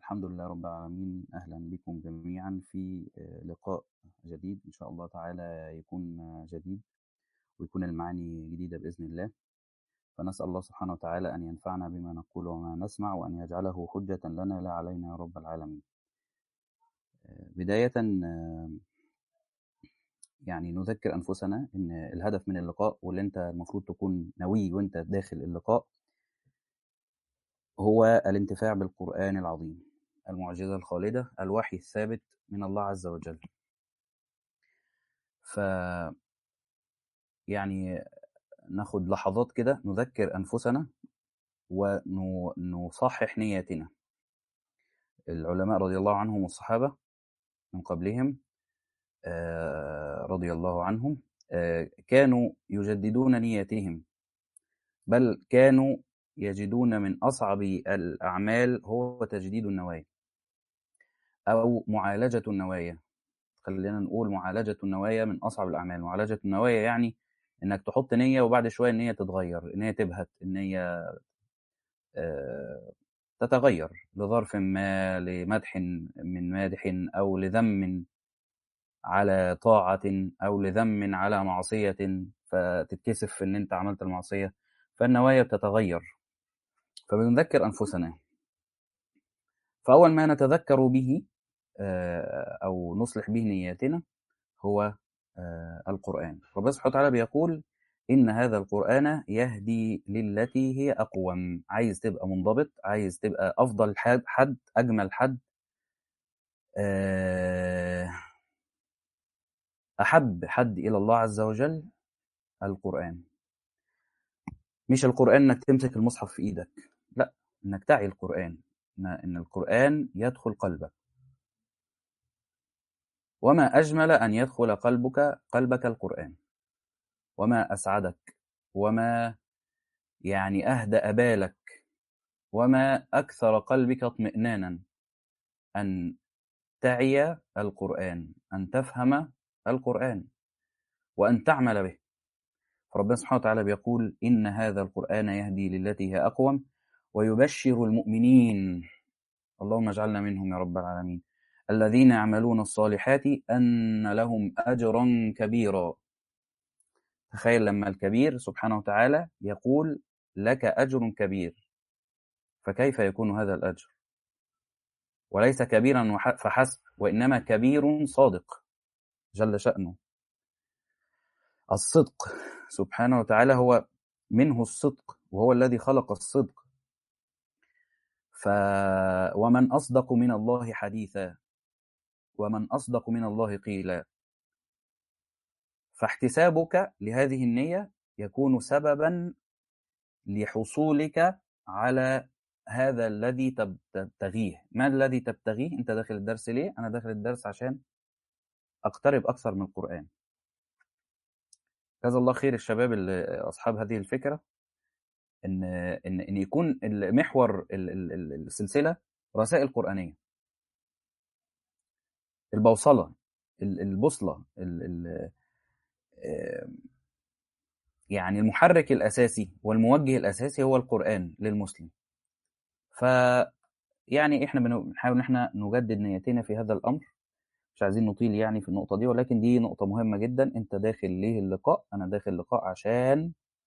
الحمد لله رب العالمين أهلا بكم جميعا في لقاء جديد إن شاء الله تعالى يكون جديد ويكون المعاني جديدة بإذن الله فنسأل الله سبحانه وتعالى أن ينفعنا بما نقول وما نسمع وأن يجعله حجة لنا لا علينا يا رب العالمين بداية يعني نذكر أنفسنا إن الهدف من اللقاء واللي أنت المفروض تكون ناوي وأنت داخل اللقاء هو الانتفاع بالقرآن العظيم المعجزة الخالدة الوحي الثابت من الله عز وجل ف يعني ناخد لحظات كده نذكر أنفسنا ونصحح نياتنا العلماء رضي الله عنهم والصحابة من قبلهم رضي الله عنهم كانوا يجددون نياتهم بل كانوا يجدون من أصعب الأعمال هو تجديد النوايا أو معالجة النوايا خلينا نقول معالجة النوايا من أصعب الأعمال معالجة النوايا يعني إنك تحط نية وبعد شوية النية تتغير النية تبهت النية تتغير لظرف ما لمدح من مادح أو لذم على طاعة أو لذم على معصية فتتكسف إن أنت عملت المعصية فالنوايا بتتغير فبنذكر أنفسنا فأول ما نتذكر به أو نصلح به نياتنا هو القرآن ربنا سبحانه وتعالى بيقول إن هذا القرآن يهدي للتي هي أقوم عايز تبقى منضبط عايز تبقى أفضل حد, حد أجمل حد أحب حد إلى الله عز وجل القرآن مش القرآن إنك تمسك المصحف في إيدك لا إنك تعي القرآن إن القرآن يدخل قلبك وما أجمل أن يدخل قلبك قلبك القرآن وما أسعدك وما يعني أهدأ بالك وما أكثر قلبك اطمئنانا أن تعي القرآن أن تفهم القرآن وأن تعمل به فربنا سبحانه وتعالى بيقول إن هذا القرآن يهدي للتي هي أقوم ويبشر المؤمنين اللهم اجعلنا منهم يا رب العالمين الذين يعملون الصالحات أن لهم أجرا كبيرا تخيل لما الكبير سبحانه وتعالى يقول لك أجر كبير فكيف يكون هذا الأجر وليس كبيرا فحسب وإنما كبير صادق جل شأنه الصدق سبحانه وتعالى هو منه الصدق وهو الذي خلق الصدق ف ومن أصدق من الله حديثا ومن أصدق من الله قيلا فاحتسابك لهذه النية يكون سببا لحصولك على هذا الذي تبتغيه ما الذي تبتغيه انت داخل الدرس ليه انا داخل الدرس عشان اقترب اكثر من القرآن جزا الله خير الشباب اللي اصحاب هذه الفكره ان ان ان يكون محور السلسله رسائل قرانيه البوصله البوصله يعني المحرك الاساسي والموجه الاساسي هو القران للمسلم ف يعني احنا بنحاول ان احنا نجدد نيتنا في هذا الامر مش عايزين نطيل يعني في النقطة دي ولكن دي نقطة مهمة جدا انت داخل ليه اللقاء انا داخل اللقاء عشان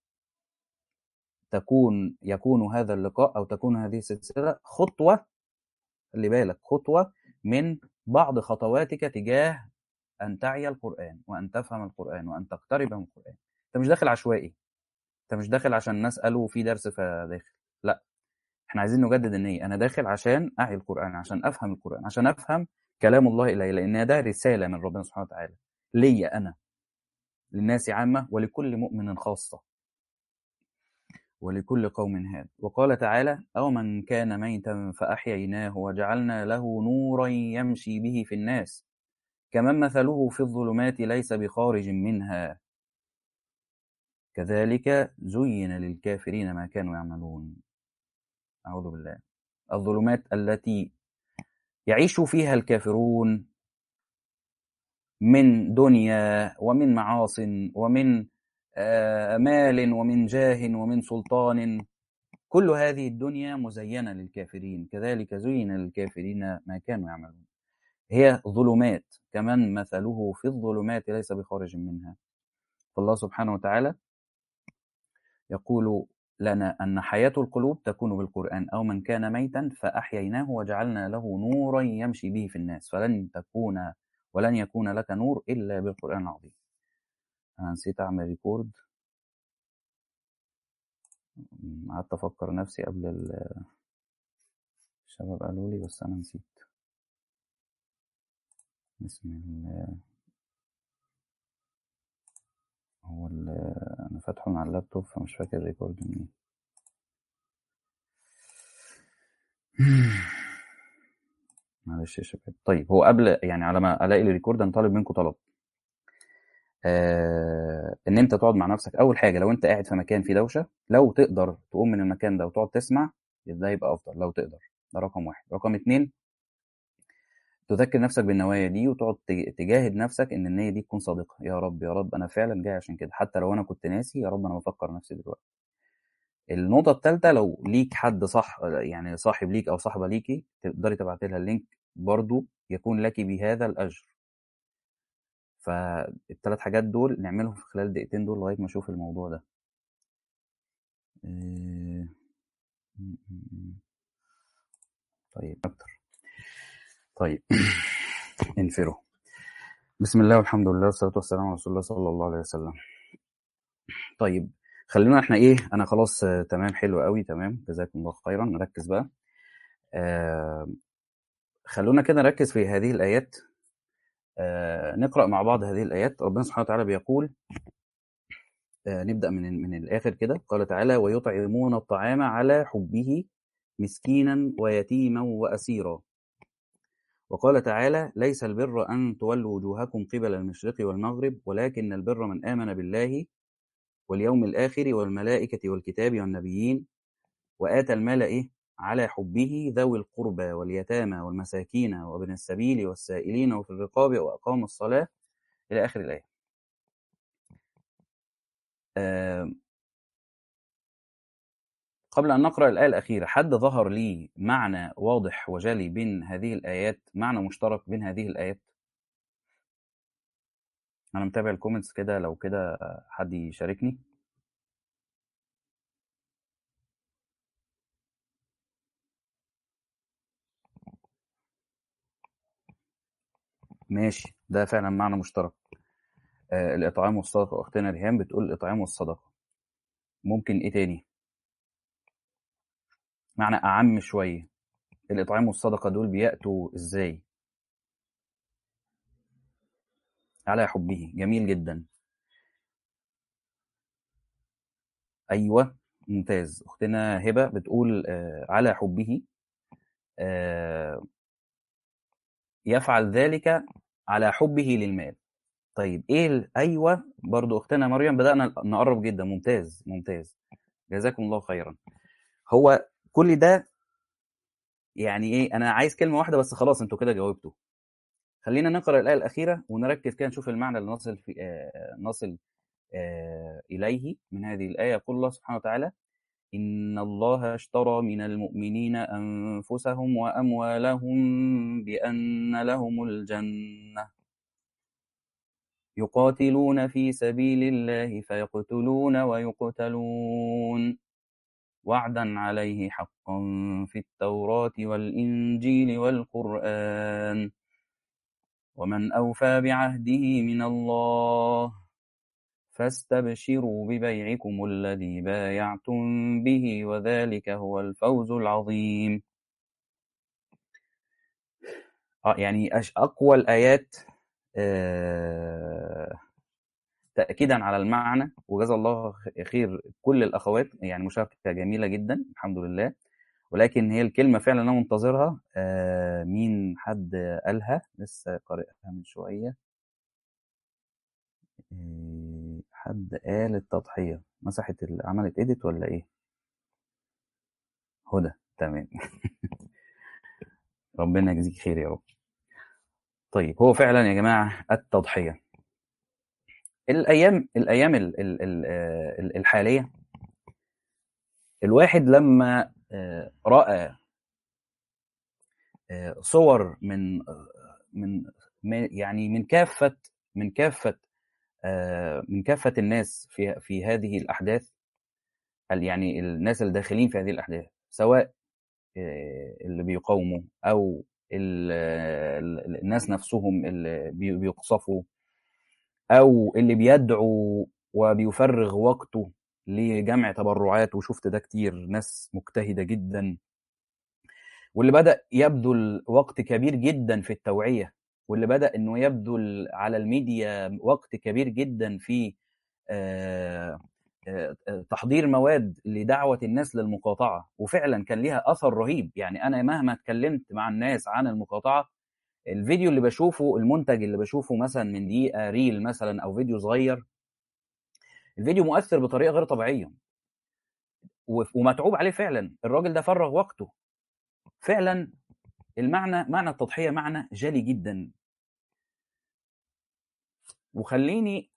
تكون يكون هذا اللقاء او تكون هذه السلسلة خطوة خلي بالك خطوة من بعض خطواتك تجاه ان تعي القرآن وان تفهم القرآن وان تقترب من القرآن انت مش داخل عشوائي انت مش داخل عشان الناس قالوا في درس فداخل لا احنا عايزين نجدد النية انا داخل عشان اعي القرآن عشان افهم القرآن عشان افهم كلام الله إلي لأن ده رسالة من ربنا سبحانه وتعالى لي أنا للناس عامة ولكل مؤمن خاصة ولكل قوم هاد وقال تعالى أو من كان ميتا فأحييناه وجعلنا له نورا يمشي به في الناس كمن مثله في الظلمات ليس بخارج منها كذلك زين للكافرين ما كانوا يعملون أعوذ بالله الظلمات التي يعيش فيها الكافرون من دنيا ومن معاص ومن مال ومن جاه ومن سلطان كل هذه الدنيا مزينة للكافرين كذلك زين للكافرين ما كانوا يعملون هي ظلمات كمن مثله في الظلمات ليس بخارج منها فالله سبحانه وتعالى يقول لنا أن حياة القلوب تكون بالقرآن أو من كان ميتا فأحييناه وجعلنا له نورا يمشي به في الناس فلن تكون ولن يكون لك نور إلا بالقرآن العظيم أنا نسيت أعمل ريكورد قعدت أفكر نفسي قبل ال- الشباب قالوا لي بس أنا نسيت بسم الله هو ال- أنا فاتحه من على اللابتوب فمش فاكر ريكورد منين معلش يا شباب طيب هو قبل يعني على ما الاقي الريكورد انا طالب منكم طلب آه ان انت تقعد مع نفسك اول حاجه لو انت قاعد في مكان فيه دوشه لو تقدر تقوم من المكان ده وتقعد تسمع ده يبقى افضل لو تقدر ده رقم واحد رقم اتنين تذكر نفسك بالنوايا دي وتقعد تج- تجاهد نفسك ان النيه دي تكون صادقه يا رب يا رب انا فعلا جاي عشان كده حتى لو انا كنت ناسي يا رب انا بفكر نفسي دلوقتي النقطه الثالثه لو ليك حد صح يعني صاحب ليك او صاحبه ليكي تقدري تبعتي لها اللينك برضو يكون لك بهذا الاجر فالثلاث حاجات دول نعملهم في خلال دقيقتين دول لغايه ما اشوف الموضوع ده إيه، م- م- م. طيب اكتر طيب انفروا بسم الله والحمد لله والصلاه والسلام على رسول الله صلى الله عليه وسلم طيب خلينا احنا ايه انا خلاص آه، تمام حلو قوي تمام جزاكم الله خيرا نركز بقى آه خلونا كده نركز في هذه الايات آه نقرا مع بعض هذه الايات ربنا سبحانه وتعالى بيقول آه نبدا من من الاخر كده قال تعالى ويطعمون الطعام على حبه مسكينا ويتيما واسيرا وقال تعالى ليس البر أن تولوا وجوهكم قبل المشرق والمغرب ولكن البر من آمن بالله واليوم الآخر والملائكة والكتاب والنبيين وآتى المال إيه؟ على حبه ذوي القربى واليتامى والمساكين وابن السبيل والسائلين وفي الرقاب وأقام الصلاة إلى آخر الآية آه قبل أن نقرأ الآية الأخيرة حد ظهر لي معنى واضح وجلي بين هذه الآيات معنى مشترك بين هذه الآيات أنا متابع الكومنتس كده لو كده آه، حد يشاركني ماشي ده فعلا معنى مشترك آه الإطعام والصدقة أختنا ريهام بتقول الإطعام والصدقة ممكن إيه تاني معنى أعم شوية الإطعام والصدقة دول بيأتوا إزاي على حبه جميل جدا أيوة ممتاز أختنا هبة بتقول آه على حبه آه يفعل ذلك على حبه للمال طيب ايه ال- ايوه برضو اختنا مريم بدانا نقرب جدا ممتاز ممتاز جزاكم الله خيرا هو كل ده يعني ايه انا عايز كلمه واحده بس خلاص انتوا كده جاوبتوا خلينا نقرا الايه الاخيره ونركز كده نشوف المعنى اللي نصل في آه نصل آه اليه من هذه الايه يقول الله سبحانه وتعالى ان الله اشترى من المؤمنين انفسهم واموالهم بان لهم الجنه يقاتلون في سبيل الله فيقتلون ويقتلون وعدا عليه حقا في التوراة والإنجيل والقرآن ومن أوفى بعهده من الله فاستبشروا ببيعكم الذي بايعتم به وذلك هو الفوز العظيم آه يعني أش- أقوى الآيات آه تأكيدا على المعنى وجزا الله خير كل الأخوات يعني مشاركة جميلة جدا الحمد لله ولكن هي الكلمة فعلا أنا منتظرها آه مين حد قالها لسه قارئها من شوية آه حد قال التضحية مسحت ال- عملت إيديت ولا إيه؟ هدى تمام ربنا يجزيك خير يا رب طيب هو فعلا يا جماعة التضحية الأيام الأيام ال- ال- ال- آه، ال- الحالية الواحد لما آه، رأى آه، صور من من من- يعني من كافة من كافة آه، من كافة الناس في في هذه الأحداث ال- يعني الناس الداخلين في هذه الأحداث سواء آه، اللي بيقاوموا أو ال- ال- الناس نفسهم اللي بي- بيقصفوا أو اللي بيدعو وبيفرغ وقته لجمع تبرعات وشفت ده كتير ناس مجتهدة جدا واللي بدأ يبذل وقت كبير جدا في التوعية واللي بدأ إنه يبذل على الميديا وقت كبير جدا في آه، آه، آه، تحضير مواد لدعوة الناس للمقاطعة وفعلا كان ليها أثر رهيب يعني أنا مهما اتكلمت مع الناس عن المقاطعة الفيديو اللي بشوفه المنتج اللي بشوفه مثلا من دقيقة ريل مثلا أو فيديو صغير الفيديو مؤثر بطريقة غير طبيعية و- ومتعوب عليه فعلا الراجل ده فرغ وقته فعلا المعنى معنى التضحية معنى جلي جدا وخليني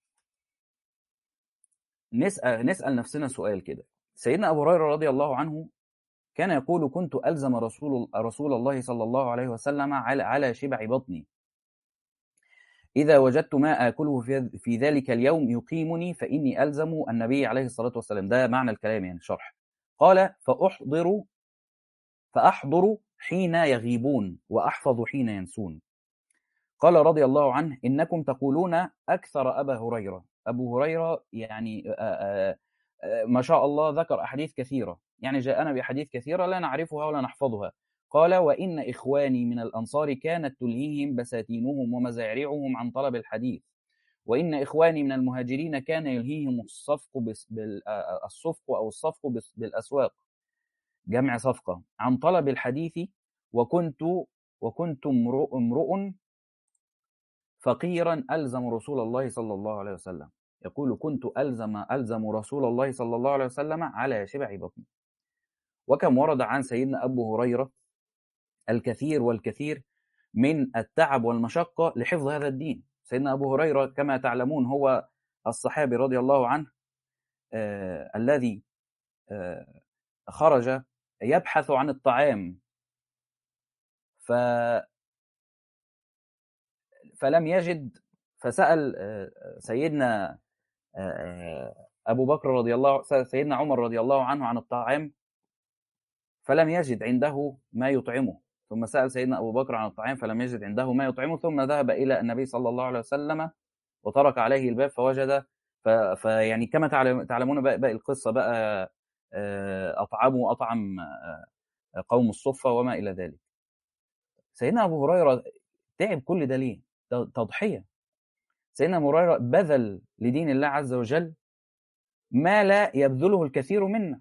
نسأل, نسأل نفسنا سؤال كده سيدنا أبو هريرة رضي الله عنه كان يقول كنت ألزم رسول, رسول الله صلى الله عليه وسلم على, على شبع بطني إذا وجدت ما آكله في, في ذلك اليوم يقيمني فإني ألزم النبي عليه الصلاة والسلام ده معنى الكلام يعني شرح قال فأحضر فأحضر حين يغيبون وأحفظ حين ينسون قال رضي الله عنه إنكم تقولون أكثر أبا هريرة أبو هريرة يعني آآ آآ ما شاء الله ذكر أحاديث كثيرة يعني جاءنا بأحاديث كثيرة لا نعرفها ولا نحفظها قال وإن إخواني من الأنصار كانت تلهيهم بساتينهم ومزارعهم عن طلب الحديث وإن إخواني من المهاجرين كان يلهيهم الصفق الصفق أو الصفق بالأسواق جمع صفقة عن طلب الحديث وكنت وكنت امرؤ امرؤ فقيرا ألزم رسول الله صلى الله عليه وسلم يقول كنت ألزم ألزم رسول الله صلى الله عليه وسلم على شبع بطني وكم ورد عن سيدنا أبو هريرة الكثير والكثير من التعب والمشقة لحفظ هذا الدين سيدنا أبو هريرة كما تعلمون هو الصحابي رضي الله عنه آه الذي آه خرج يبحث عن الطعام ف فلم يجد فسأل سيدنا أبو بكر رضي الله سيدنا عمر رضي الله عنه عن الطعام فلم يجد عنده ما يطعمه ثم سأل سيدنا أبو بكر عن الطعام فلم يجد عنده ما يطعمه ثم ذهب إلى النبي صلى الله عليه وسلم وترك عليه الباب فوجد فيعني كما تعلمون باقي القصة بقى أطعموا أطعم قوم الصفة وما إلى ذلك سيدنا أبو هريرة تعب كل ده ليه؟ تضحية سيدنا أبو هريرة بذل لدين الله عز وجل ما لا يبذله الكثير منا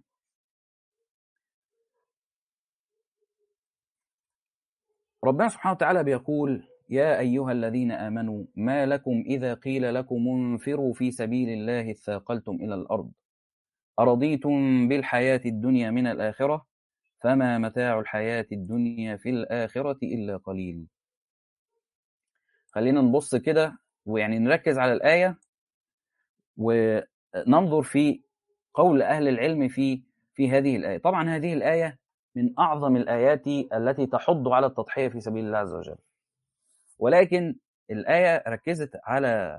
ربنا سبحانه وتعالى بيقول يا أيها الذين آمنوا ما لكم إذا قيل لكم انفروا في سبيل الله اثاقلتم إلى الأرض أرضيتم بالحياة الدنيا من الآخرة فما متاع الحياة الدنيا في الآخرة إلا قليل خلينا نبص كده ويعني نركز على الآية وننظر في قول أهل العلم في في هذه الآية طبعا هذه الآية من أعظم الآيات التي تحض على التضحية في سبيل الله عز وجل ولكن الآية ركزت على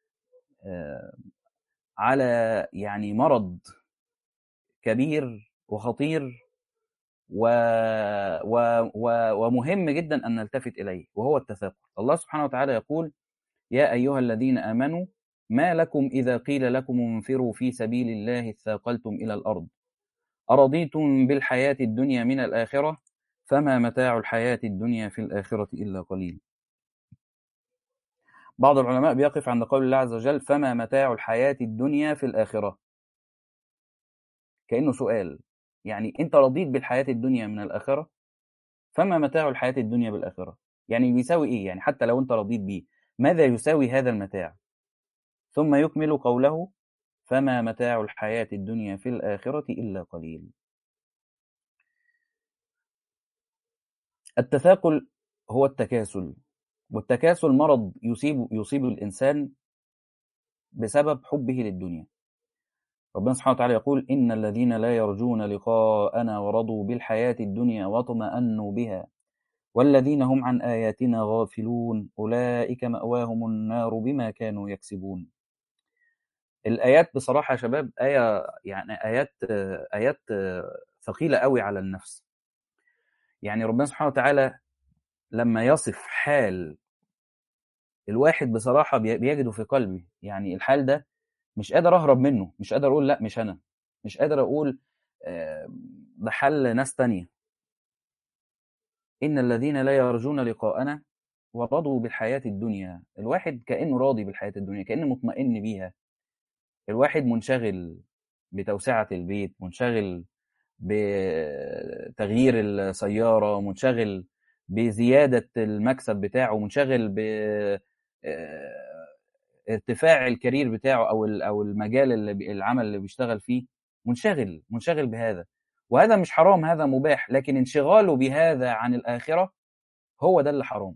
على يعني مرض كبير وخطير و... و... و... ومهم جدا أن نلتفت إليه وهو التثاقل الله سبحانه وتعالى يقول يا أيها الذين آمنوا ما لكم إذا قيل لكم انفروا في سبيل الله اثاقلتم إلى الأرض أرضيتم بالحياة الدنيا من الآخرة فما متاع الحياة الدنيا في الآخرة إلا قليل بعض العلماء بيقف عند قول الله عز وجل فما متاع الحياة الدنيا في الآخرة كأنه سؤال يعني أنت رضيت بالحياة الدنيا من الآخرة فما متاع الحياة الدنيا بالآخرة يعني بيساوي إيه يعني حتى لو أنت رضيت بيه ماذا يساوي هذا المتاع ثم يكمل قوله فما متاع الحياة الدنيا في الآخرة إلا قليل التثاقل هو التكاسل والتكاسل مرض يصيب يصيب الإنسان بسبب حبه للدنيا ربنا سبحانه وتعالى يقول إن الذين لا يرجون لقاءنا ورضوا بالحياة الدنيا واطمأنوا بها والذين هم عن آياتنا غافلون أولئك مأواهم النار بما كانوا يكسبون الآيات بصراحة يا شباب آية يعني آيات آيات ثقيلة قوي على النفس يعني ربنا سبحانه وتعالى لما يصف حال الواحد بصراحة بيجده في قلبي يعني الحال ده مش قادر أهرب منه مش قادر أقول لا مش أنا مش قادر أقول ده حل ناس تانية إن الذين لا يرجون لقاءنا ورضوا بالحياة الدنيا الواحد كأنه راضي بالحياة الدنيا كأنه مطمئن بيها الواحد منشغل بتوسعة البيت منشغل بتغيير السيارة منشغل بزيادة المكسب بتاعه منشغل ب ارتفاع الكارير بتاعه او او المجال اللي العمل اللي بيشتغل فيه منشغل منشغل بهذا وهذا مش حرام هذا مباح لكن انشغاله بهذا عن الاخره هو ده اللي حرام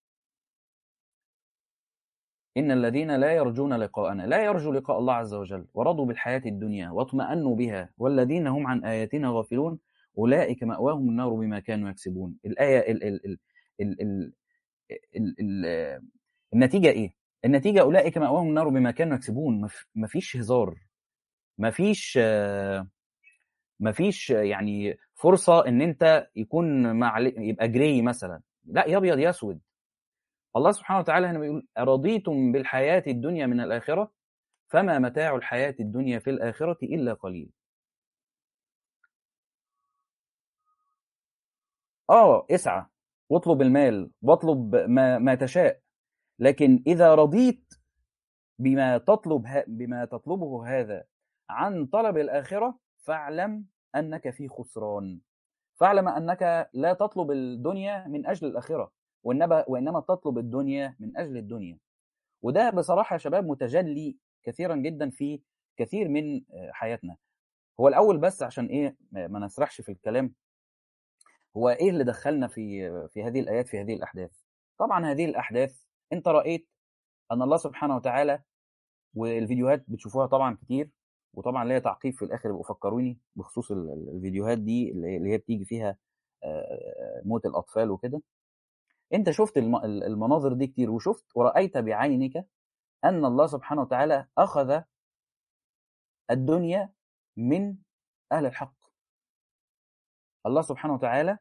إن الذين لا يرجون لقاءنا لا يرجو لقاء الله عز وجل ورضوا بالحياة الدنيا واطمأنوا بها والذين هم عن آياتنا غافلون أولئك مأواهم النار بما كانوا يكسبون الآية ال ال ال ال ال ال ال النتيجة إيه؟ النتيجة أولئك مأواهم النار بما كانوا يكسبون مفيش هزار مفيش مفيش يعني فرصة إن أنت يكون مع يبقى جري مثلا لا يا أبيض يا أسود الله سبحانه وتعالى هنا بيقول أرضيتم بالحياة الدنيا من الآخرة فما متاع الحياة الدنيا في الآخرة إلا قليل آه اسعى واطلب المال واطلب ما, ما تشاء لكن إذا رضيت بما تطلب بما تطلبه هذا عن طلب الآخرة فاعلم أنك في خسران فاعلم أنك لا تطلب الدنيا من أجل الآخرة وإنما, وإنما تطلب الدنيا من أجل الدنيا وده بصراحة يا شباب متجلي كثيرا جدا في كثير من حياتنا هو الأول بس عشان إيه ما نسرحش في الكلام هو إيه اللي دخلنا في في هذه الآيات في هذه الأحداث طبعا هذه الأحداث أنت رأيت أن الله سبحانه وتعالى والفيديوهات بتشوفوها طبعا كتير وطبعا ليا تعقيب في الآخر يبقوا فكروني بخصوص الفيديوهات دي اللي هي بتيجي فيها موت الأطفال وكده انت شفت المناظر دي كتير وشفت ورأيت بعينك أن الله سبحانه وتعالى أخذ الدنيا من أهل الحق الله سبحانه وتعالى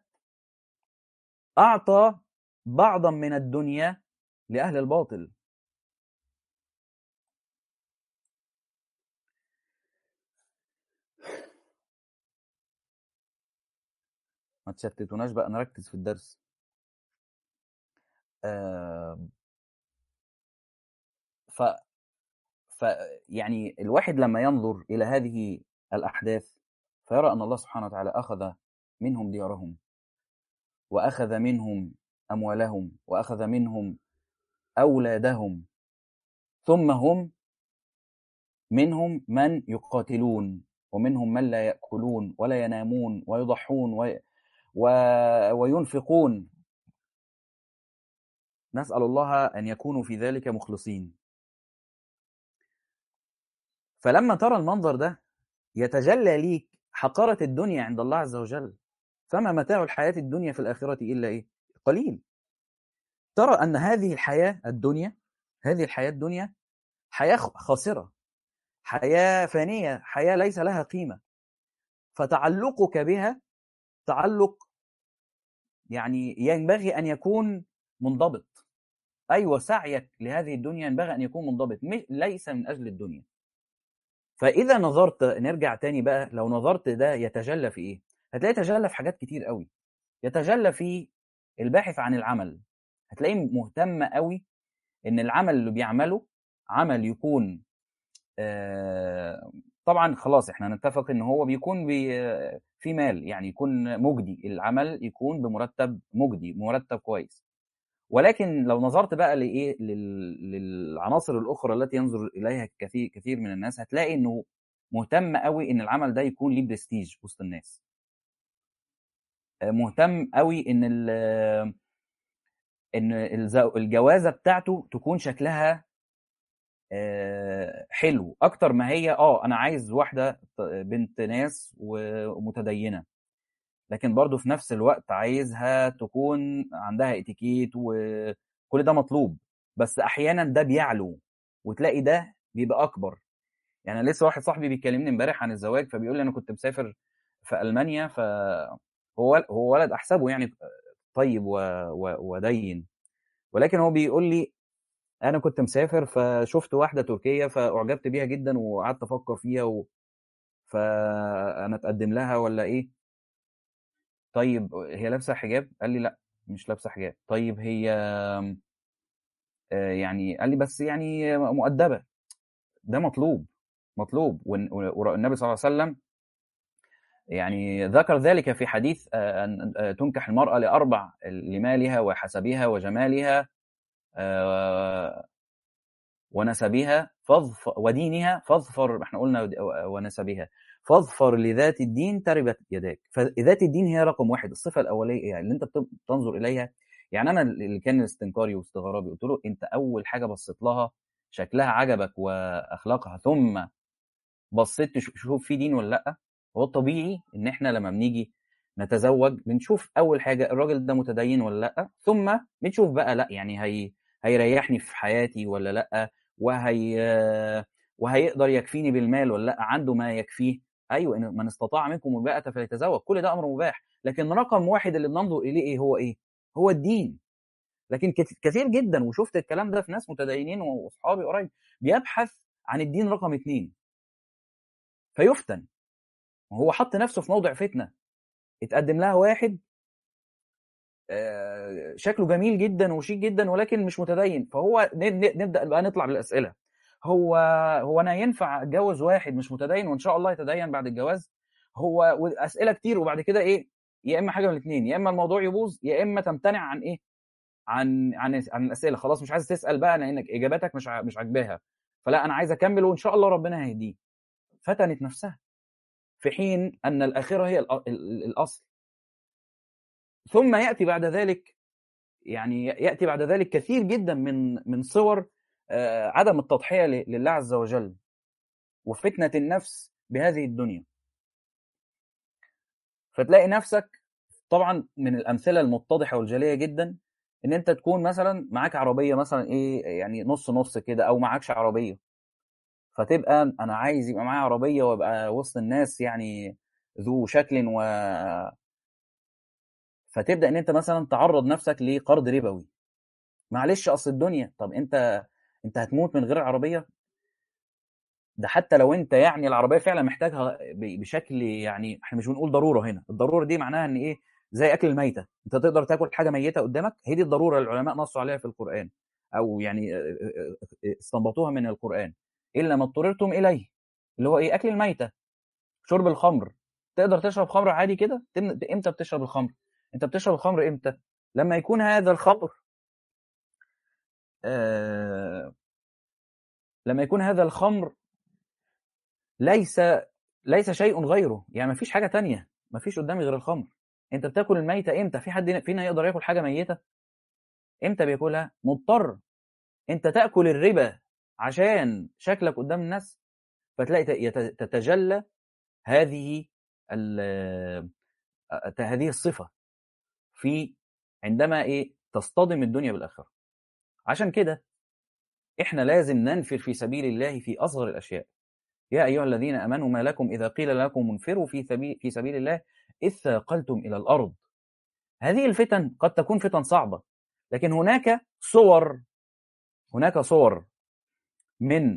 أعطى بعضا من الدنيا لأهل الباطل ما تشتتوناش بقى نركز في الدرس ف ف يعني الواحد لما ينظر الى هذه الاحداث فيرى ان الله سبحانه وتعالى اخذ منهم ديارهم واخذ منهم اموالهم واخذ منهم اولادهم ثم هم منهم من يقاتلون ومنهم من لا ياكلون ولا ينامون ويضحون وي... و... وينفقون نسأل الله أن يكونوا في ذلك مخلصين فلما ترى المنظر ده يتجلى ليك حقارة الدنيا عند الله عز وجل فما متاع الحياة الدنيا في الآخرة إلا إيه؟ قليل ترى أن هذه الحياة الدنيا هذه الحياة الدنيا حياة خاسرة حياة فانية حياة ليس لها قيمة فتعلقك بها تعلق يعني ينبغي أن يكون منضبط أيوة سعيك لهذه الدنيا ينبغي أن يكون منضبط ليس من أجل الدنيا فإذا نظرت نرجع تاني بقى لو نظرت ده يتجلى في إيه هتلاقي يتجلى في حاجات كتير قوي يتجلى في الباحث عن العمل هتلاقيه مهتم قوي ان العمل اللي بيعمله عمل يكون آه طبعا خلاص احنا نتفق ان هو بيكون بي في مال يعني يكون مجدي العمل يكون بمرتب مجدي مرتب كويس ولكن لو نظرت بقى لايه للعناصر الاخرى التي ينظر اليها كثير كثير من الناس هتلاقي انه مهتم قوي ان العمل ده يكون ليه برستيج وسط الناس مهتم قوي ان ان الجوازه بتاعته تكون شكلها آه، حلو اكتر ما هي اه انا عايز واحده بنت ناس ومتدينه لكن برضه في نفس الوقت عايزها تكون عندها اتيكيت وكل ده مطلوب بس احيانا ده بيعلو وتلاقي ده بيبقى اكبر يعني أنا لسه واحد صاحبي بيكلمني امبارح عن الزواج فبيقول لي انا كنت مسافر في المانيا فهو هو ولد احسبه يعني طيب و... و... ودين ولكن هو بيقول لي انا كنت مسافر فشفت واحده تركيه فاعجبت بيها جدا وقعدت افكر فيها و... فانا اتقدم لها ولا ايه طيب هي لابسه حجاب قال لي لا مش لابسه حجاب طيب هي آه، يعني قال لي بس يعني مؤدبه ده مطلوب مطلوب والنبي صلى الله عليه وسلم يعني ذكر ذلك في حديث آه، أن آه، تنكح المرأة لأربع لمالها وحسبها وجمالها ونسبها فاظفر ودينها فاظفر احنا قلنا ونسبها فاظفر لذات الدين تربت يداك فذات الدين هي رقم واحد الصفه الاوليه يعني اللي انت بتنظر اليها يعني انا اللي كان استنكاري واستغرابي قلت له انت اول حاجه بصيت لها شكلها عجبك واخلاقها ثم بصيت تشوف في دين ولا لا هو الطبيعي ان احنا لما بنيجي نتزوج بنشوف اول حاجه الراجل ده متدين ولا لا ثم بنشوف بقى لا يعني هي هيريحني في حياتي ولا لا وهي وهيقدر يكفيني بالمال ولا لا عنده ما يكفيه ايوه إن من استطاع منكم الباءة فليتزوج كل ده امر مباح لكن رقم واحد اللي بننظر اليه ايه هو ايه هو الدين لكن كثير جدا وشفت الكلام ده في ناس متدينين واصحابي قريب بيبحث عن الدين رقم اثنين فيفتن وهو حط نفسه في موضع فتنه اتقدم لها واحد شكله جميل جدا وشيك جدا ولكن مش متدين فهو نبدا بقى نطلع بالاسئله هو هو انا ينفع اتجوز واحد مش متدين وان شاء الله يتدين بعد الجواز هو اسئله كتير وبعد كده ايه يا اما حاجه من الاثنين يا اما الموضوع يبوظ يا اما تمتنع عن ايه عن عن عن الاسئله خلاص مش عايز تسال بقى لانك اجاباتك مش مش عاجباها فلا انا عايز اكمل وان شاء الله ربنا هيهديه فتنت نفسها في حين ان الاخره هي الاصل ثم ياتي بعد ذلك يعني ياتي بعد ذلك كثير جدا من من صور آه، عدم التضحيه لله عز وجل وفتنه النفس بهذه الدنيا فتلاقي نفسك طبعا من الامثله المتضحه والجليه جدا ان انت تكون مثلا معاك عربيه مثلا ايه يعني نص نص كده او معاكش عربيه فتبقى انا عايز يبقى معايا عربيه وابقى وسط الناس يعني ذو شكل و فتبدا ان انت مثلا تعرض نفسك لقرض ربوي معلش اصل الدنيا طب انت انت هتموت من غير عربيه ده حتى لو انت يعني العربيه فعلا محتاجها بشكل يعني احنا مش بنقول ضروره هنا الضروره دي معناها ان ايه زي اكل الميته انت تقدر تاكل حاجه ميته قدامك هي دي الضروره العلماء نصوا عليها في القران او يعني استنبطوها من القران الا ما اضطررتم اليه اللي هو ايه اكل الميته شرب الخمر تقدر تشرب خمر عادي كده امتى بتشرب الخمر انت بتشرب الخمر امتى لما يكون هذا الخمر آه لما يكون هذا الخمر ليس ليس شيء غيره يعني ما فيش حاجه تانية ما فيش قدامي غير الخمر انت بتاكل الميته امتى في حد فينا يقدر ياكل حاجه ميته امتى بياكلها مضطر انت تاكل الربا عشان شكلك قدام الناس فتلاقي تتجلى هذه هذه الصفه في عندما ايه تصطدم الدنيا بالاخره عشان كده احنا لازم ننفر في سبيل الله في اصغر الاشياء يا ايها الذين امنوا ما لكم اذا قيل لكم انفروا في سبيل في سبيل الله اذ ثاقلتم الى الارض هذه الفتن قد تكون فتن صعبه لكن هناك صور هناك صور من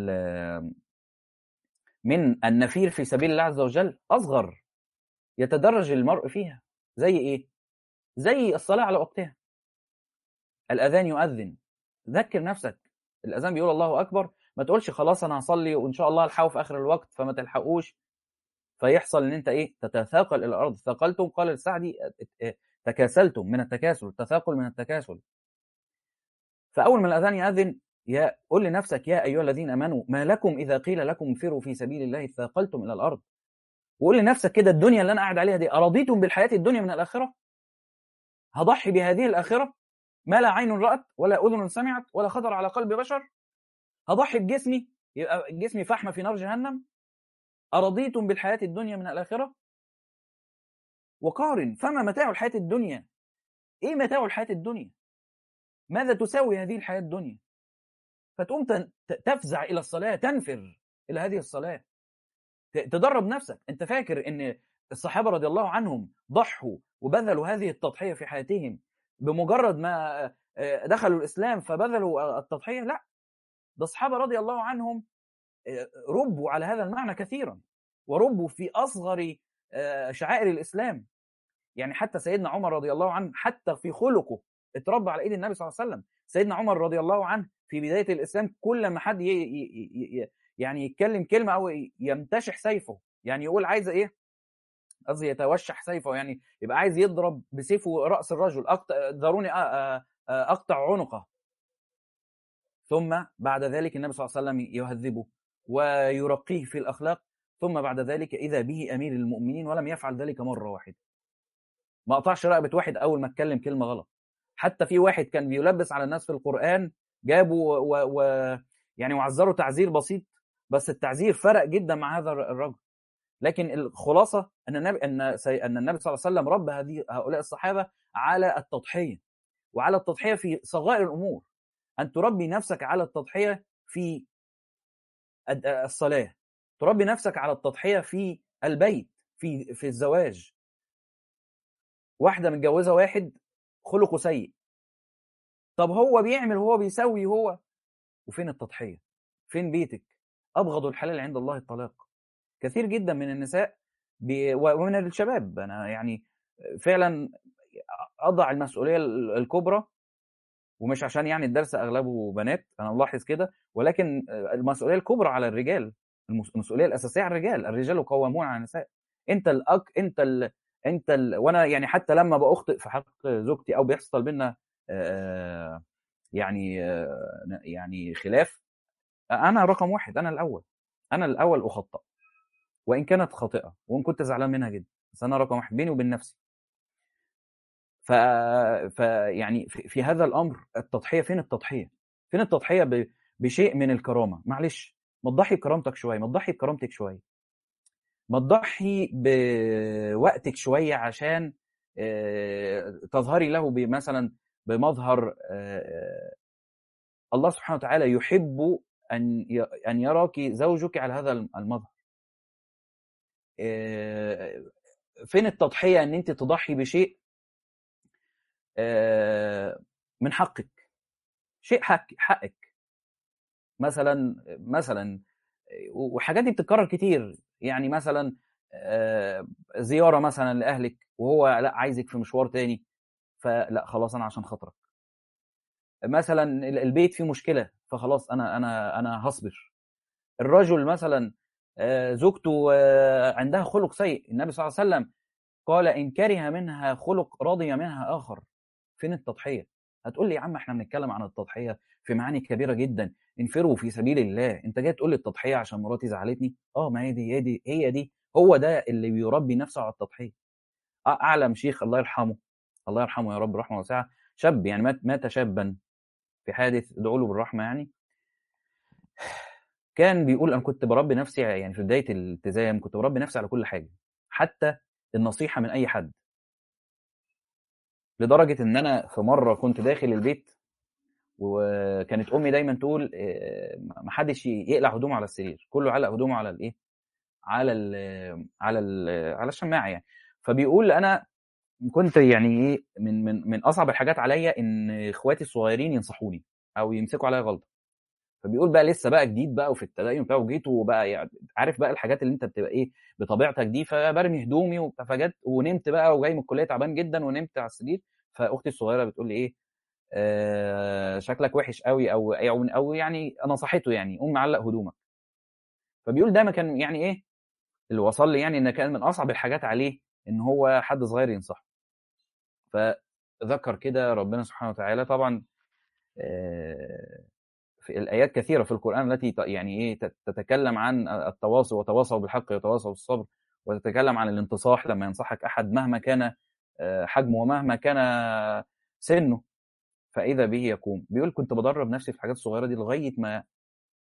من النفير في سبيل الله عز وجل اصغر يتدرج المرء فيها زي ايه زي الصلاه على وقتها الاذان يؤذن ذكر نفسك الاذان بيقول الله اكبر ما تقولش خلاص انا هصلي وان شاء الله الحقه في اخر الوقت فما تلحقوش فيحصل ان انت ايه تتثاقل الى الارض ثقلتم قال السعدي تكاسلتم من التكاسل التثاقل من التكاسل فاول ما الاذان ياذن يا قل لنفسك يا ايها الذين امنوا ما لكم اذا قيل لكم انفروا في سبيل الله ثاقلتم الى الارض وقول لنفسك كده الدنيا اللي انا قاعد عليها دي ارضيتم بالحياه الدنيا من الاخره هضحي بهذه الاخره ما لا عين رات ولا اذن سمعت ولا خطر على قلب بشر هضحي بجسمي يبقى جسمي فحمه في نار جهنم ارضيتم بالحياه الدنيا من الاخره وقارن فما متاع الحياه الدنيا ايه متاع الحياه الدنيا ماذا تساوي هذه الحياه الدنيا فتقوم تفزع الى الصلاه تنفر الى هذه الصلاه تدرب نفسك انت فاكر ان الصحابه رضي الله عنهم ضحوا وبذلوا هذه التضحيه في حياتهم بمجرد ما دخلوا الاسلام فبذلوا التضحيه لا ده الصحابه رضي الله عنهم ربوا على هذا المعنى كثيرا وربوا في اصغر شعائر الاسلام يعني حتى سيدنا عمر رضي الله عنه حتى في خلقه اتربى على ايد النبي صلى الله عليه وسلم سيدنا عمر رضي الله عنه في بدايه الاسلام كل ما حد ي... ي... يعني يتكلم كلمه او يمتشح سيفه يعني يقول عايز ايه قصدي يتوشح سيفه يعني يبقى عايز يضرب بسيفه راس الرجل أقطع ذروني اقطع عنقه ثم بعد ذلك النبي صلى الله عليه وسلم يهذبه ويرقيه في الاخلاق ثم بعد ذلك اذا به امير المؤمنين ولم يفعل ذلك مره واحده ما قطعش رقبه واحد اول ما اتكلم كلمه غلط حتى في واحد كان بيلبس على الناس في القران جابوا و... و... يعني وعذروا تعذير بسيط بس التعذير فرق جدا مع هذا الرجل لكن الخلاصه ان النبي ان سي... ان النبي صلى الله عليه وسلم رب هذه هؤلاء الصحابه على التضحيه وعلى التضحيه في صغائر الامور ان تربي نفسك على التضحيه في الصلاه تربي نفسك على التضحيه في البيت في في الزواج واحده متجوزه واحد خلقه سيء طب هو بيعمل وهو بيسوي هو وفين التضحيه فين بيتك ابغض الحلال عند الله الطلاق كثير جدا من النساء بي... ومن الشباب انا يعني فعلا اضع المسؤوليه الكبرى ومش عشان يعني الدرس اغلبه بنات انا ملاحظ كده ولكن المسؤوليه الكبرى على الرجال المسؤوليه الاساسيه على الرجال الرجال قوامون على النساء انت الأك... انت ال... انت ال... وانا يعني حتى لما باخطئ في حق زوجتي او بيحصل بينا آه يعني آه يعني خلاف انا رقم واحد انا الاول انا الاول اخطأ وان كانت خاطئه وان كنت زعلان منها جدا بس انا رقم واحد بيني وبين نفسي ف... ف يعني في... في هذا الامر التضحيه فين التضحيه فين التضحيه ب... بشيء من الكرامه معلش ما تضحي بكرامتك شويه ما تضحي بكرامتك شويه ما تضحي بوقتك شويه عشان تظهري له مثلا بمظهر الله سبحانه وتعالى يحب ان ان يراك زوجك على هذا المظهر فين التضحيه ان انت تضحي بشيء من حقك شيء حق حقك مثلا مثلا والحاجات دي بتتكرر كتير يعني مثلا زياره مثلا لاهلك وهو لا عايزك في مشوار تاني فلا خلاص انا عشان خاطرك مثلا البيت فيه مشكله فخلاص انا انا انا هصبر الرجل مثلا زوجته عندها خلق سيء النبي صلى الله عليه وسلم قال ان كره منها خلق رضي منها اخر فين التضحيه هتقول لي يا عم احنا بنتكلم عن التضحيه في معاني كبيره جدا انفروا في سبيل الله انت جاي تقول لي التضحيه عشان مراتي زعلتني اه ما هي دي هي دي هي دي هو ده اللي بيربي نفسه على التضحيه اعلم شيخ الله يرحمه الله يرحمه يا رب رحمه واسعه شاب يعني مات مات شابا في حادث ادعوا له بالرحمه يعني كان بيقول انا كنت بربي نفسي يعني في بدايه الالتزام كنت بربي نفسي على كل حاجه حتى النصيحه من اي حد لدرجه ان انا في مره كنت داخل البيت وكانت امي دايما تقول ما حدش يقلع هدومه على السرير كله علق هدومه على الايه على ال على ال على الشماعه يعني فبيقول انا كنت يعني ايه من من من اصعب الحاجات عليا ان اخواتي الصغيرين ينصحوني او يمسكوا عليا غلطه فبيقول بقى لسه بقى جديد بقى وفي التدين بتاعه وجيت وبقى يعني عارف بقى الحاجات اللي انت بتبقى ايه بطبيعتك دي فبرمي هدومي وبتاع فجت ونمت بقى وجاي من الكليه تعبان جدا ونمت على السرير فاختي الصغيره بتقول لي ايه آه شكلك وحش قوي او او او يعني نصحته يعني قوم معلق هدومك فبيقول ده ما كان يعني ايه اللي وصل لي يعني ان كان من اصعب الحاجات عليه ان هو حد صغير ينصحه فذكر كده ربنا سبحانه وتعالى طبعا آه في الايات كثيره في القران التي يعني ايه تتكلم عن التواصل وتواصوا بالحق وتواصوا بالصبر وتتكلم عن الانتصاح لما ينصحك احد مهما كان حجمه ومهما كان سنه فاذا به يقوم بيقول كنت بدرب نفسي في الحاجات الصغيره دي لغايه ما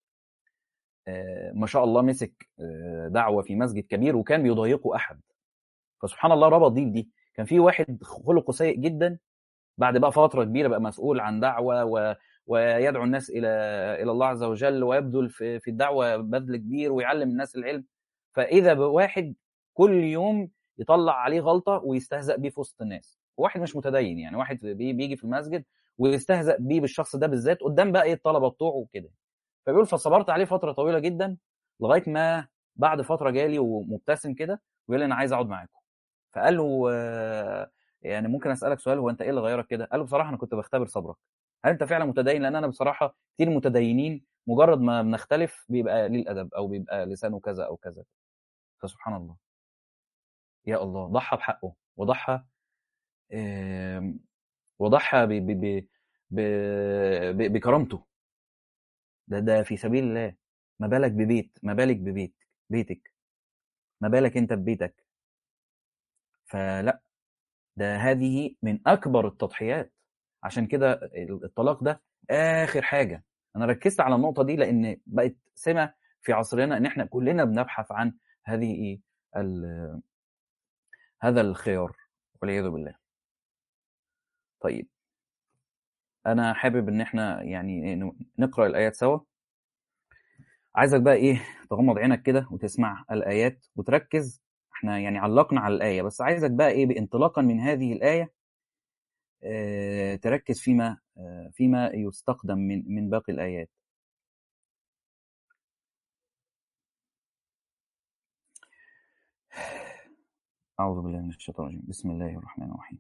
آه، ما شاء الله مسك آه، دعوه في مسجد كبير وكان بيضايقه احد فسبحان الله ربط دي بدي كان في واحد خلقه سيء جدا بعد بقى فتره كبيره بقى مسؤول عن دعوه و... ويدعو الناس الى الى الله عز وجل ويبذل في في الدعوه بذل كبير ويعلم الناس العلم فاذا بواحد كل يوم يطلع عليه غلطه ويستهزأ بيه في وسط الناس واحد مش متدين يعني واحد بي- بيجي في المسجد ويستهزأ بيه بالشخص ده بالذات قدام بقى ايه الطلبه بتوعه وكده فبيقول فصبرت عليه فتره طويله جدا لغايه ما بعد فتره جالي ومبتسم كده ويقول لي انا عايز اقعد معاكم فقال له آه، يعني ممكن اسالك سؤال هو انت ايه اللي غيرك كده قال له بصراحه انا كنت بختبر صبرك هل انت فعلا متدين لان انا بصراحه كتير متدينين مجرد ما بنختلف بيبقى ليه الادب او بيبقى لسانه كذا او كذا فسبحان الله يا الله ضحى بحقه وضحى آم، وضحى ب- ب- ب- ب- ب- بكرامته ده ده في سبيل الله ما بالك ببيت ما بالك ببيت بيتك ما بالك انت ببيتك فلا ده هذه من اكبر التضحيات عشان كده الطلاق ده اخر حاجه انا ركزت على النقطه دي لان بقت سمه في عصرنا ان احنا كلنا بنبحث عن هذه ايه ال- هذا الخيار والعياذ بالله طيب انا حابب ان احنا يعني ن- نقرا الايات سوا عايزك بقى ايه تغمض عينك كده وتسمع الايات وتركز احنا يعني علقنا على الايه بس عايزك بقى ايه بانطلاقا من هذه الايه آه، تركز فيما آه، فيما يستقدم من من باقي الايات اعوذ بالله من الشيطان الرجيم بسم الله الرحمن الرحيم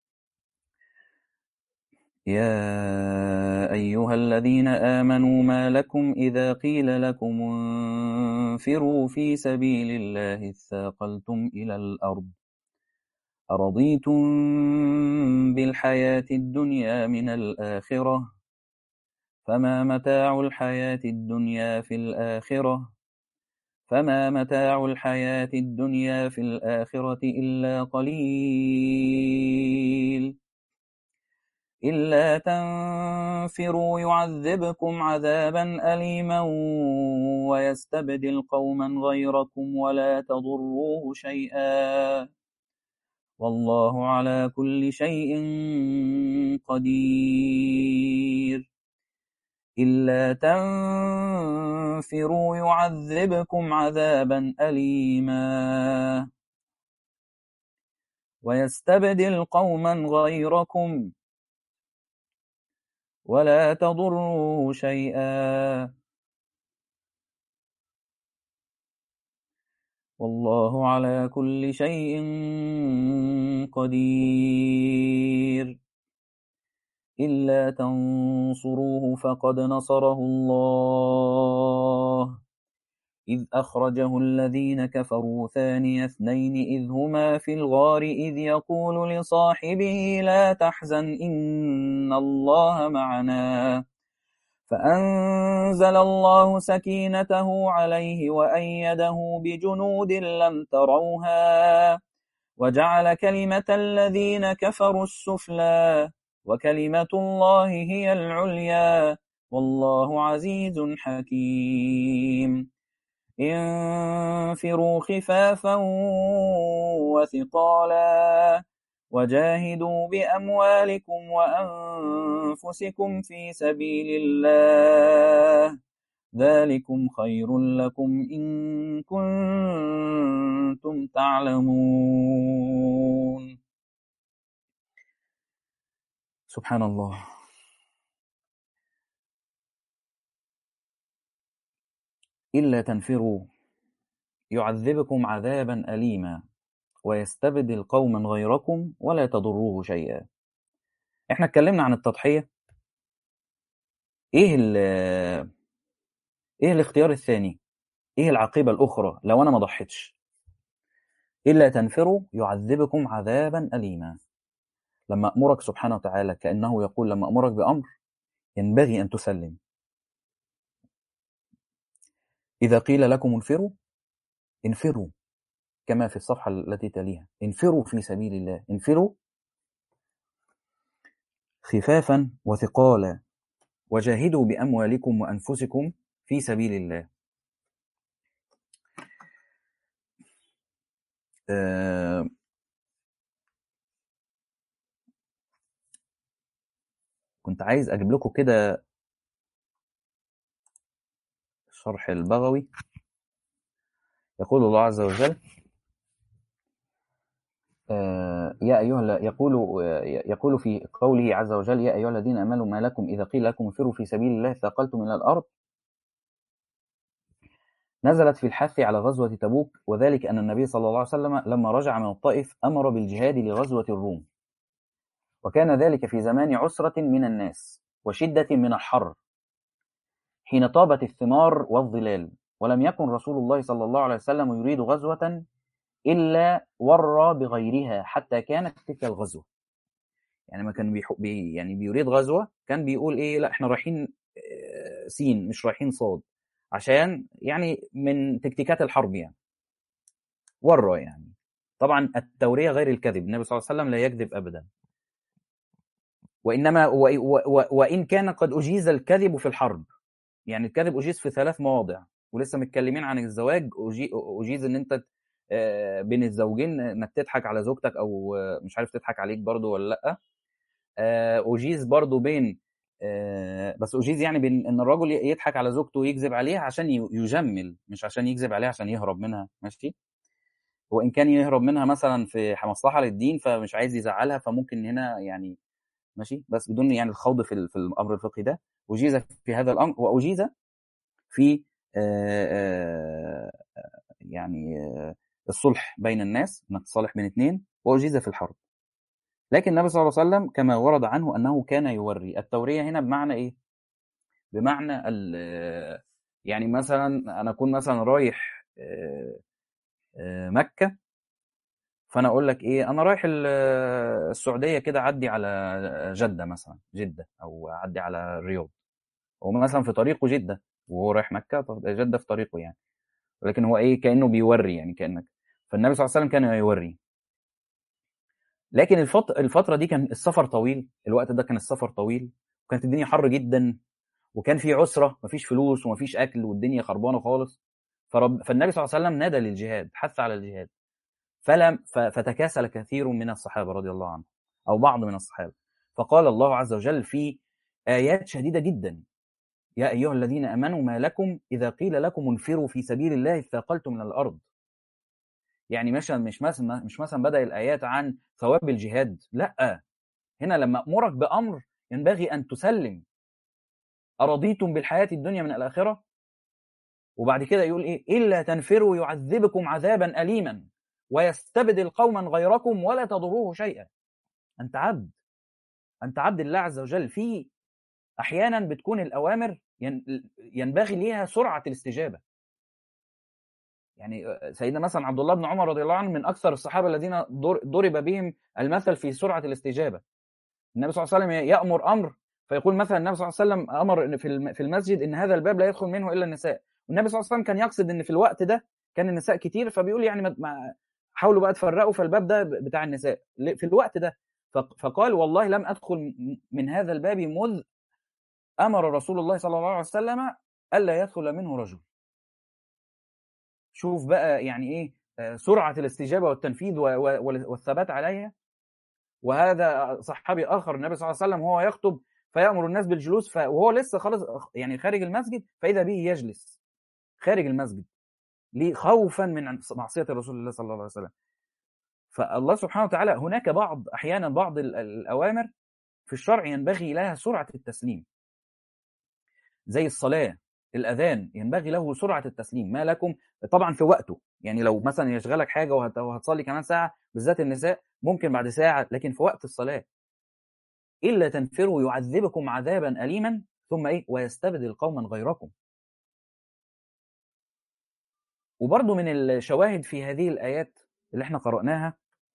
يا أيها الذين آمنوا ما لكم إذا قيل لكم انفروا في سبيل الله اثاقلتم إلى الأرض أرضيتم بالحياة الدنيا من الآخرة فما متاع الحياة الدنيا في الآخرة فما متاع الحياة الدنيا في الآخرة إلا قليل إلا تنفروا يعذبكم عذابا أليما ويستبدل قوما غيركم ولا تضروه شيئا والله على كل شيء قدير إلا تنفروا يعذبكم عذابا أليما ويستبدل قوما غيركم ولا تضروه شيئا والله على كل شيء قدير إلا تنصروه فقد نصره الله إذ أخرجه الذين كفروا ثاني اثنين إذ هما في الغار إذ يقول لصاحبه لا تحزن إن الله معنا فأنزل الله سكينته عليه وأيده بجنود لم تروها وجعل كلمة الذين كفروا السفلى وكلمة الله هي العليا والله عزيز حكيم انفروا خفافا وثقالا وجاهدوا بأموالكم وأنفسكم في سبيل الله ذلكم خير لكم إن كنتم تعلمون سبحان الله إلا تنفروا يعذبكم عذابا أليما ويستبدل قوما غيركم ولا تضروه شيئا احنا اتكلمنا عن التضحية ايه ال ايه الاختيار الثاني ايه العاقبة الأخرى لو أنا ما ضحيتش إلا تنفروا يعذبكم عذابا أليما لما أمرك سبحانه وتعالى كأنه يقول لما أمرك بأمر ينبغي أن تسلم إذا قيل لكم انفروا انفروا كما في الصفحة التي تليها انفروا في سبيل الله انفروا خفافا وثقالا وجاهدوا بأموالكم وأنفسكم في سبيل الله آه، كنت عايز اجيب لكم كده شرح البغوي يقول الله عز وجل آه، يا أيها ال- يقول آه، يقول في قوله عز وجل يا أيها الذين آمنوا ما لكم إذا قيل لكم انفروا في سبيل الله ثاقلتم إلى الأرض نزلت في الحث على غزوة تبوك وذلك أن النبي صلى الله عليه وسلم لما رجع من الطائف أمر بالجهاد لغزوة الروم وكان ذلك في زمان عسرة من الناس وشدة من الحر حين طابت الثمار والظلال ولم يكن رسول الله صلى الله عليه وسلم يريد غزوة إلا ورى بغيرها حتى كانت تلك الغزوة يعني ما كان بيحو بي يعني بيريد غزوة كان بيقول إيه لا إحنا رايحين آه، سين مش رايحين صاد عشان يعني من تكتيكات الحرب يعني ورى يعني طبعا التورية غير الكذب النبي صلى الله عليه وسلم لا يكذب أبدا وإنما و و و وإن كان قد أجيز الكذب في الحرب يعني الكذب أجيز في ثلاث مواضع ولسه متكلمين عن الزواج أجي- أجيز إن أنت آه، بين الزوجين انك تضحك على زوجتك او آه، مش عارف تضحك عليك برضو ولا لا آه، اجيز برضو بين آه، بس اجيز يعني بين ان الرجل يضحك على زوجته ويكذب عليها عشان ي- يجمل مش عشان يكذب عليها عشان يهرب منها ماشي وان كان يهرب منها مثلا في مصلحه للدين فمش عايز يزعلها فممكن هنا يعني ماشي بس بدون يعني الخوض في ال- في الامر الفقهي ده اجيز في هذا الامر واجيز في آه، آه، يعني آه، الصلح بين الناس انك تصالح بين اثنين واجيز في الحرب لكن النبي صلى الله عليه وسلم كما ورد عنه انه كان يوري التوريه هنا بمعنى ايه بمعنى ال- يعني مثلا انا اكون مثلا رايح آه، آه، مكه فانا اقول لك ايه انا رايح ال- السعوديه كده اعدي على جده مثلا جده او اعدي على الرياض هو مثلا في طريقه جده وهو رايح مكه طب جده في طريقه يعني ولكن هو ايه كانه بيوري يعني كانك فالنبي صلى الله عليه وسلم كان يوري لكن الفت... الفتره دي كان السفر طويل الوقت ده كان السفر طويل وكانت الدنيا حر جدا وكان في عسره مفيش فلوس ومفيش اكل والدنيا خربانه خالص فرب... فالنبي صلى الله عليه وسلم نادى للجهاد حث على الجهاد فلم ف... فتكاسل كثير من الصحابه رضي الله عنهم او بعض من الصحابه فقال الله عز وجل في ايات شديده جدا يا ايها الذين امنوا ما لكم اذا قيل لكم انفروا في سبيل الله اثاقلتم من الارض يعني مش مش مثلا مش مثلا بدا الايات عن ثواب الجهاد لا هنا لما امرك بامر ينبغي ان تسلم ارضيتم بالحياه الدنيا من الاخره وبعد كده يقول ايه الا تنفروا يعذبكم عذابا اليما ويستبدل قوما غيركم ولا تضروه شيئا انت عبد انت عبد الله عز وجل في احيانا بتكون الاوامر ين- ينبغي ليها سرعه الاستجابه يعني سيدنا مثلا عبد الله بن عمر رضي الله عنه من اكثر الصحابه الذين ضر- ضرب بهم المثل في سرعه الاستجابه النبي صلى الله عليه وسلم يامر امر فيقول مثلا النبي صلى الله عليه وسلم امر إن في الم- في المسجد ان هذا الباب لا يدخل منه الا النساء والنبي صلى الله عليه وسلم كان يقصد ان في الوقت ده كان النساء كتير فبيقول يعني ما- ما حاولوا بقى تفرقوا فالباب ده بتاع النساء ل- في الوقت ده فق- فقال والله لم ادخل م- من هذا الباب مذ امر رسول الله صلى الله عليه وسلم الا يدخل منه رجل شوف بقى يعني ايه آه، سرعه الاستجابه والتنفيذ و- و- والثبات عليها وهذا صحابي اخر النبي صلى الله عليه وسلم وهو يخطب فيامر الناس بالجلوس ف- وهو لسه خالص يعني خارج المسجد فاذا به يجلس خارج المسجد ليه خوفا من معصيه رسول الله صلى الله عليه وسلم فالله سبحانه وتعالى هناك بعض احيانا بعض ال- الاوامر في الشرع ينبغي لها سرعه التسليم زي الصلاه الاذان ينبغي له سرعه التسليم ما لكم طبعا في وقته يعني لو مثلا يشغلك حاجه وهت- وهتصلي كمان ساعه بالذات النساء ممكن بعد ساعه لكن في وقت الصلاه الا تنفروا يعذبكم عذابا اليما ثم ايه ويستبدل قوما غيركم وبرضه من الشواهد في هذه الايات اللي احنا قراناها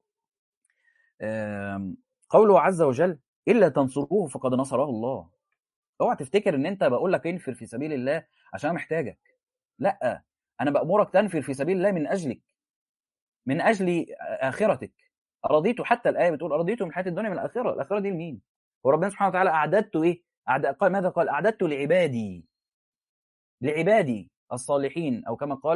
آم، قوله عز وجل الا تنصروه فقد نصره الله اوعى تفتكر ان انت بقول لك انفر في سبيل الله عشان أنا محتاجك لا انا بامرك تنفر في سبيل الله من اجلك من اجل اخرتك ارضيت حتى الايه بتقول ارضيت من الحياه الدنيا من الاخره الاخره دي لمين هو ربنا سبحانه وتعالى اعددت ايه أعد... قال ماذا قال اعددت لعبادي لعبادي الصالحين او كما قال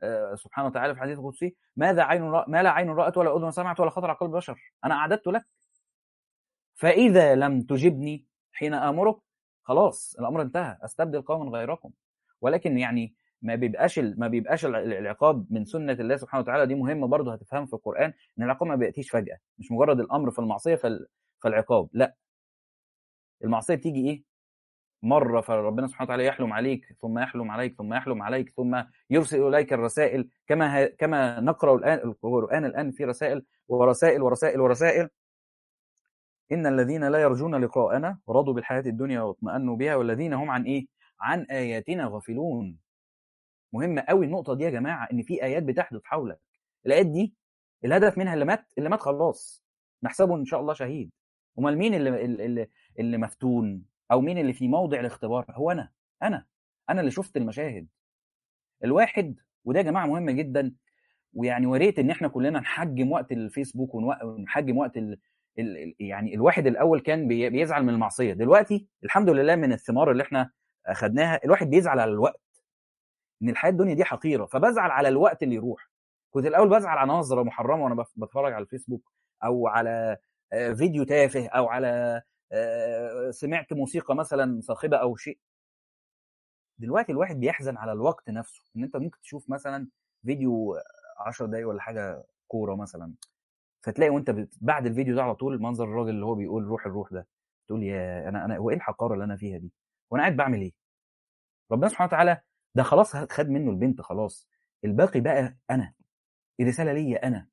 آه، سبحانه وتعالى في الحديث القدسي ماذا عين رأ... ما لا عين رأت ولا أذن سمعت ولا خطر على قلب بشر أنا أعددت لك فإذا لم تجبني حين آمرك خلاص الأمر انتهى أستبدل قوما غيركم ولكن يعني ما بيبقاش ال- ما بيبقاش الع- العقاب من سنة الله سبحانه وتعالى دي مهمة برضه هتفهم في القرآن إن العقاب ما بيأتيش فجأة مش مجرد الأمر في المعصية فال... فالعقاب لا المعصية بتيجي إيه مرة فربنا سبحانه وتعالى يحلم عليك ثم يحلم عليك ثم يحلم عليك ثم يرسل إليك الرسائل كما ه... كما نقرأ الآن القرآن الآن في رسائل ورسائل ورسائل ورسائل إن الذين لا يرجون لقاءنا ورضوا بالحياة الدنيا واطمأنوا بها والذين هم عن إيه؟ عن آياتنا غافلون مهمة قوي النقطة دي يا جماعة إن في آيات بتحدث حولك الآيات دي الهدف منها اللي مات اللي مات خلاص نحسبه إن شاء الله شهيد أمال مين اللي اللي اللي مفتون أو مين اللي في موضع الاختبار هو أنا أنا أنا اللي شفت المشاهد الواحد وده يا جماعة مهم جدا ويعني وريت ان احنا كلنا نحجم وقت الفيسبوك ونوق- ونحجم وقت ال... ال... ال- يعني الواحد الاول كان بي... بيزعل من المعصيه دلوقتي الحمد لله من الثمار اللي احنا اخدناها الواحد بيزعل على الوقت ان الحياه الدنيا دي حقيره فبزعل على الوقت اللي يروح كنت الاول بزعل على نظره محرمه وانا بف- بتفرج على الفيسبوك او على آه، فيديو تافه او على آه، سمعت موسيقى مثلا صاخبه او شيء دلوقتي الواحد بيحزن على الوقت نفسه ان انت ممكن تشوف مثلا فيديو 10 دقايق ولا حاجه كوره مثلا فتلاقي وانت بت- بعد الفيديو ده على طول منظر الراجل اللي هو بيقول روح الروح ده تقول يا انا انا هو ايه الحقاره اللي انا فيها دي وانا قاعد بعمل ايه ربنا سبحانه وتعالى ده خلاص خد منه البنت خلاص الباقي بقى انا الرساله ليا انا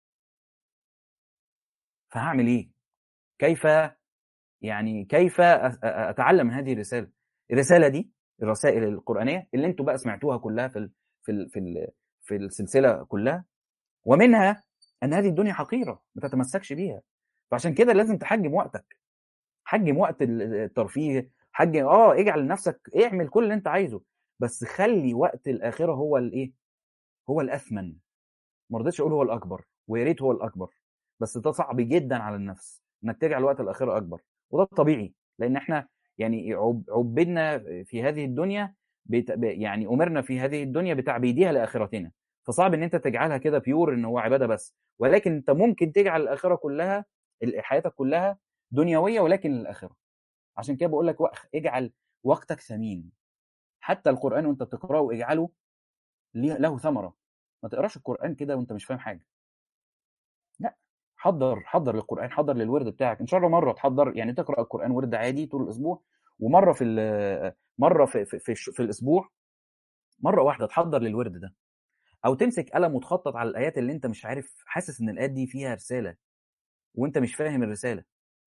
فهعمل ايه كيف يعني كيف أ- أ- اتعلم من هذه الرساله الرساله دي الرسائل القرانيه اللي انتوا بقى سمعتوها كلها في ال في ال في ال في السلسله كلها ومنها ان هذه الدنيا حقيره ما تتمسكش بيها فعشان كده لازم تحجم وقتك حجم وقت ال- الترفيه حجم اه اجعل لنفسك اعمل كل اللي انت عايزه بس خلي وقت الاخره هو الايه هو الاثمن ما رضيتش اقول هو الاكبر ويا ريت هو الاكبر بس ده صعب جدا على النفس انك تجعل وقت الاخره اكبر وده طبيعي لان احنا يعني عب- عبدنا في هذه الدنيا بت... ب- يعني امرنا في هذه الدنيا بتعبيدها لاخرتنا فصعب ان انت تجعلها كده بيور ان هو عباده بس ولكن انت ممكن تجعل الاخره كلها ال- حياتك كلها دنيويه ولكن للاخره عشان كده بقول لك وق- اجعل وقتك ثمين حتى القران وانت بتقراه اجعله ليه- له ثمره ما تقراش القران كده وانت مش فاهم حاجه لا حضر حضر للقران حضر للورد بتاعك ان شاء الله مره تحضر يعني تقرا القران ورد عادي طول الاسبوع ومره في ال- مره في في, في, الش- في الاسبوع مره واحده تحضر للورد ده او تمسك قلم وتخطط على الايات اللي انت مش عارف حاسس ان الايات دي فيها رساله وانت مش فاهم الرساله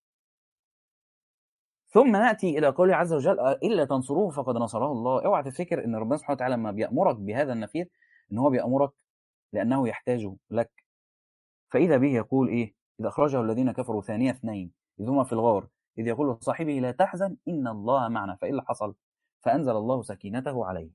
ثم ناتي الى قوله عز وجل الا تنصروه فقد نصره الله اوعى تفتكر ان ربنا سبحانه وتعالى لما بيامرك بهذا النفير ان هو بيامرك لانه يحتاج لك فاذا به يقول ايه اذا اخرجه الذين كفروا ثانيه اثنين اذ هما في الغار اذ يقول لصاحبه لا تحزن ان الله معنا فايه اللي حصل فانزل الله سكينته عليه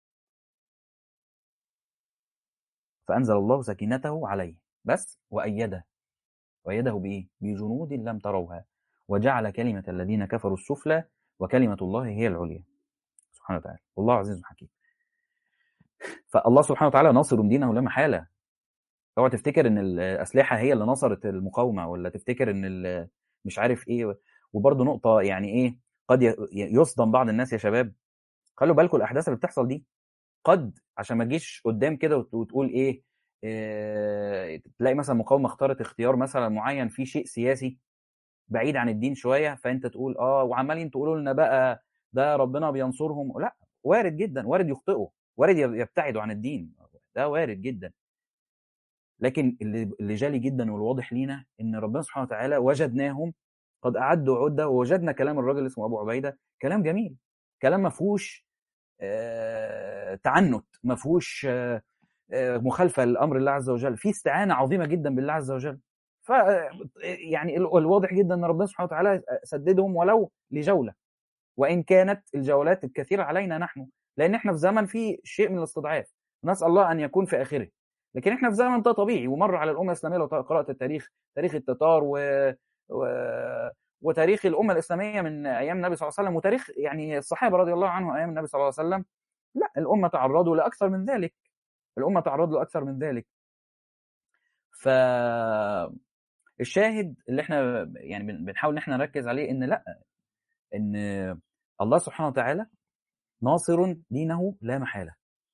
فانزل الله سكينته عليه بس وايده وايده بايه بجنود لم تروها وجعل كلمه الذين كفروا السفلى وكلمه الله هي العليا سبحانه وتعالى والله عزيز حكيم فالله سبحانه وتعالى ناصر دينه لا محاله اوعى تفتكر ان الاسلحه هي اللي نصرت المقاومه ولا تفتكر ان ال- مش عارف ايه وبرضه نقطه يعني ايه قد ي- يصدم بعض الناس يا شباب خلوا بالكم الاحداث اللي بتحصل دي قد عشان ما تجيش قدام كده وت- وتقول ايه إيه تلاقي مثلا مقاومه اختارت اختيار مثلا معين في شيء سياسي بعيد عن الدين شويه فانت تقول اه وعمالين تقولوا لنا بقى ده ربنا بينصرهم لا وارد جدا وارد يخطئوا وارد يب- يبتعدوا عن الدين ده وارد جدا لكن اللي اللي جالي جدا والواضح لينا ان ربنا سبحانه وتعالى وجدناهم قد اعدوا عده ووجدنا كلام الراجل اسمه ابو عبيده كلام جميل كلام ما فيهوش آه، تعنت ما فيهوش آه، آه، مخالفه لامر الله عز وجل في استعانه عظيمه جدا بالله عز وجل ف يعني ال- الواضح جدا ان ربنا سبحانه وتعالى سددهم ولو لجوله وان كانت الجولات الكثيره علينا نحن لان احنا في زمن فيه شيء من الاستضعاف نسال الله ان يكون في اخره لكن احنا في زمن ده طبيعي ومر على الامه الاسلاميه لو قرات التاريخ تاريخ التتار و... و... وتاريخ الامه الاسلاميه من ايام النبي صلى الله عليه وسلم وتاريخ يعني الصحابه رضي الله عنهم ايام النبي صلى الله عليه وسلم لا الامه تعرضوا لاكثر من ذلك الامه تعرض له اكثر من ذلك ف الشاهد اللي احنا يعني بن- بنحاول ان احنا نركز عليه ان لا ان الله سبحانه وتعالى ناصر دينه لا محاله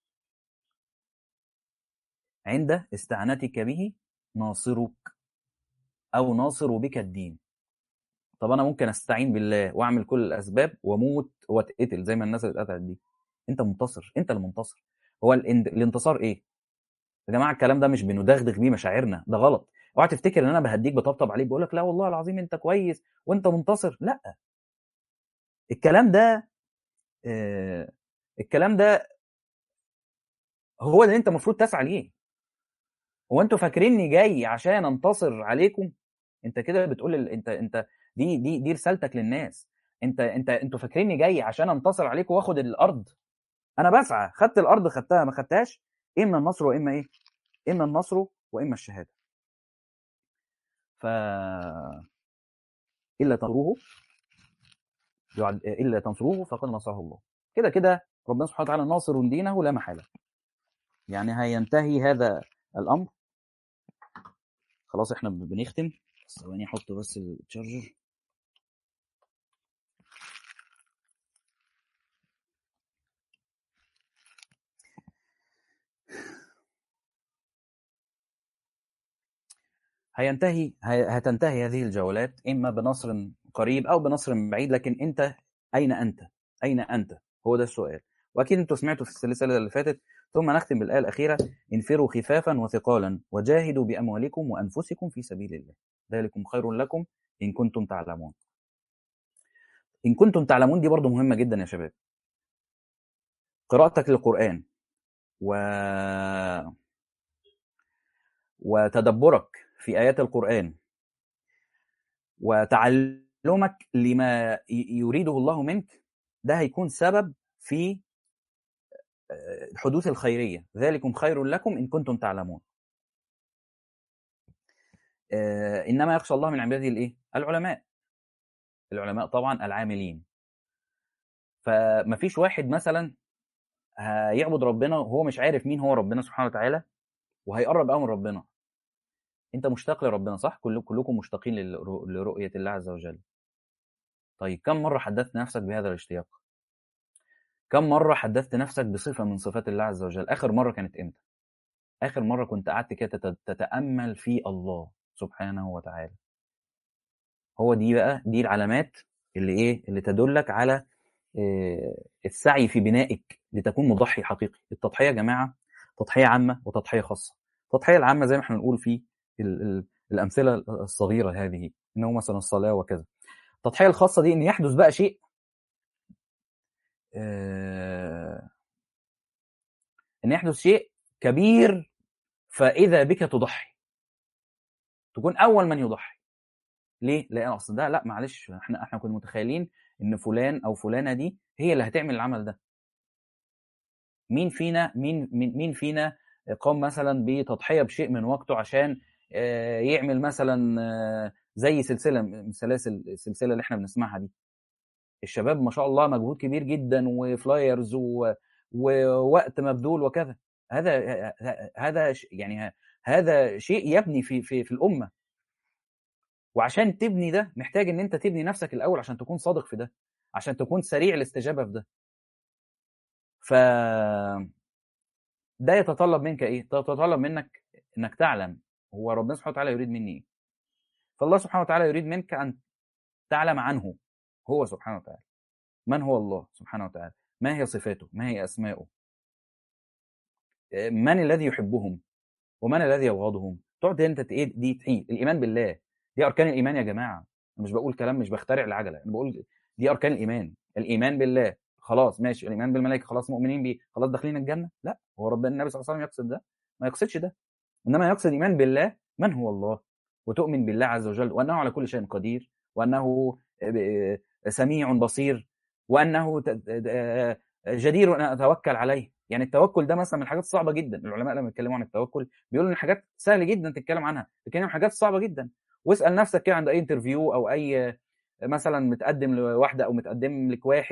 عند استعانتك به ناصرك او ناصر بك الدين طب انا ممكن استعين بالله واعمل كل الاسباب واموت واتقتل زي ما الناس اللي اتقتلت دي انت منتصر انت اللي منتصر هو الان- الانتصار ايه يا جماعه الكلام ده مش بندغدغ بيه مشاعرنا ده غلط اوعى تفتكر ان انا بهديك بطبطب عليك بقول لك لا والله العظيم انت كويس وانت منتصر لا الكلام ده آه الكلام ده هو اللي انت المفروض تسعى ليه هو انتوا فاكريني جاي عشان انتصر عليكم انت كده بتقول ال... انت انت دي دي دي رسالتك للناس انت انت انتوا فاكريني جاي عشان انتصر عليكم واخد الارض انا بسعى خدت الارض خدتها ما خدتهاش اما النصر واما ايه اما النصر واما الشهاده ف الا تنصروه يعد... الا تنصروه فقد نصره الله كده كده ربنا سبحانه وتعالى ناصر دينه لا محاله يعني هينتهي هذا الامر خلاص احنا بنختم ثواني احط بس التشارجر هينتهي هي- هتنتهي هذه الجولات اما بنصر قريب او بنصر بعيد لكن انت اين انت؟ اين انت؟ هو ده السؤال واكيد انتوا سمعتوا في السلسله اللي فاتت ثم نختم بالايه الاخيره انفروا خفافا وثقالا وجاهدوا باموالكم وانفسكم في سبيل الله ذلكم خير لكم ان كنتم تعلمون ان كنتم تعلمون دي برضو مهمه جدا يا شباب قراءتك للقران و وتدبرك في ايات القران وتعلمك لما ي- يريده الله منك ده هيكون سبب في آه، حدوث الخيريه ذلكم خير لكم ان كنتم تعلمون آه، انما يخشى الله من عباده الايه العلماء العلماء طبعا العاملين فمفيش واحد مثلا هيعبد ربنا وهو مش عارف مين هو ربنا سبحانه وتعالى وهيقرب قوي من ربنا انت مشتاق لربنا صح كل كلكم مشتاقين للرو- لرؤيه الله عز وجل طيب كم مره حدثت نفسك بهذا الاشتياق كم مره حدثت نفسك بصفه من صفات الله عز وجل اخر مره كانت امتى اخر مره كنت قعدت كده تت- تتامل في الله سبحانه وتعالى هو دي بقى دي العلامات اللي ايه اللي تدلك على آه، السعي في بنائك لتكون مضحي حقيقي التضحيه يا جماعه تضحيه عامه وتضحيه خاصه التضحيه العامه زي ما احنا بنقول في ال- ال- الامثله الصغيره هذه انه مثلا الصلاه وكذا التضحيه الخاصه دي ان يحدث بقى شيء آه، ان يحدث شيء كبير فاذا بك تضحي تكون اول من يضحي ليه لان اصل ده لا معلش احنا احنا كنا متخيلين ان فلان او فلانه دي هي اللي هتعمل العمل ده مين فينا مين مين مين فينا قام مثلا بتضحيه بشيء من وقته عشان آه، يعمل مثلا آه، زي سلسله من سلاسل السلسله اللي احنا بنسمعها دي الشباب ما شاء الله مجهود كبير جدا وفلايرز و... ووقت مبذول وكذا هذا هذا ش- يعني هذا شيء يبني في في في الامه وعشان تبني ده محتاج ان انت تبني نفسك الاول عشان تكون صادق في ده عشان تكون سريع الاستجابه في ده ف ده يتطلب منك ايه يتطلب منك انك تعلم هو ربنا سبحانه وتعالى يريد مني ايه فالله سبحانه وتعالى يريد منك ان تعلم عنه هو سبحانه وتعالى من هو الله سبحانه وتعالى ما هي صفاته ما هي اسماؤه من الذي يحبهم ومن الذي يبغضهم تقعد انت ت- ايه دي تحيل الايمان بالله دي اركان الايمان يا جماعه انا مش بقول كلام مش بخترع العجله انا بقول دي اركان الايمان الايمان بالله خلاص ماشي الايمان بالملائكه خلاص مؤمنين بيه خلاص داخلين الجنه لا هو ربنا النبي صلى الله عليه وسلم يقصد ده ما يقصدش ده انما يقصد الايمان بالله من هو الله وتؤمن بالله عز وجل وانه على كل شيء قدير وانه آه، سميع بصير وانه ت- آه، جدير ان اتوكل عليه يعني التوكل ده مثلا من الحاجات الصعبه جدا العلماء لما يتكلموا عن التوكل بيقولوا ان حاجات سهل جدا تتكلم عنها لكن هي حاجات صعبه جدا واسال نفسك كده عند اي انترفيو او اي مثلا متقدم لواحده او متقدم لك واحد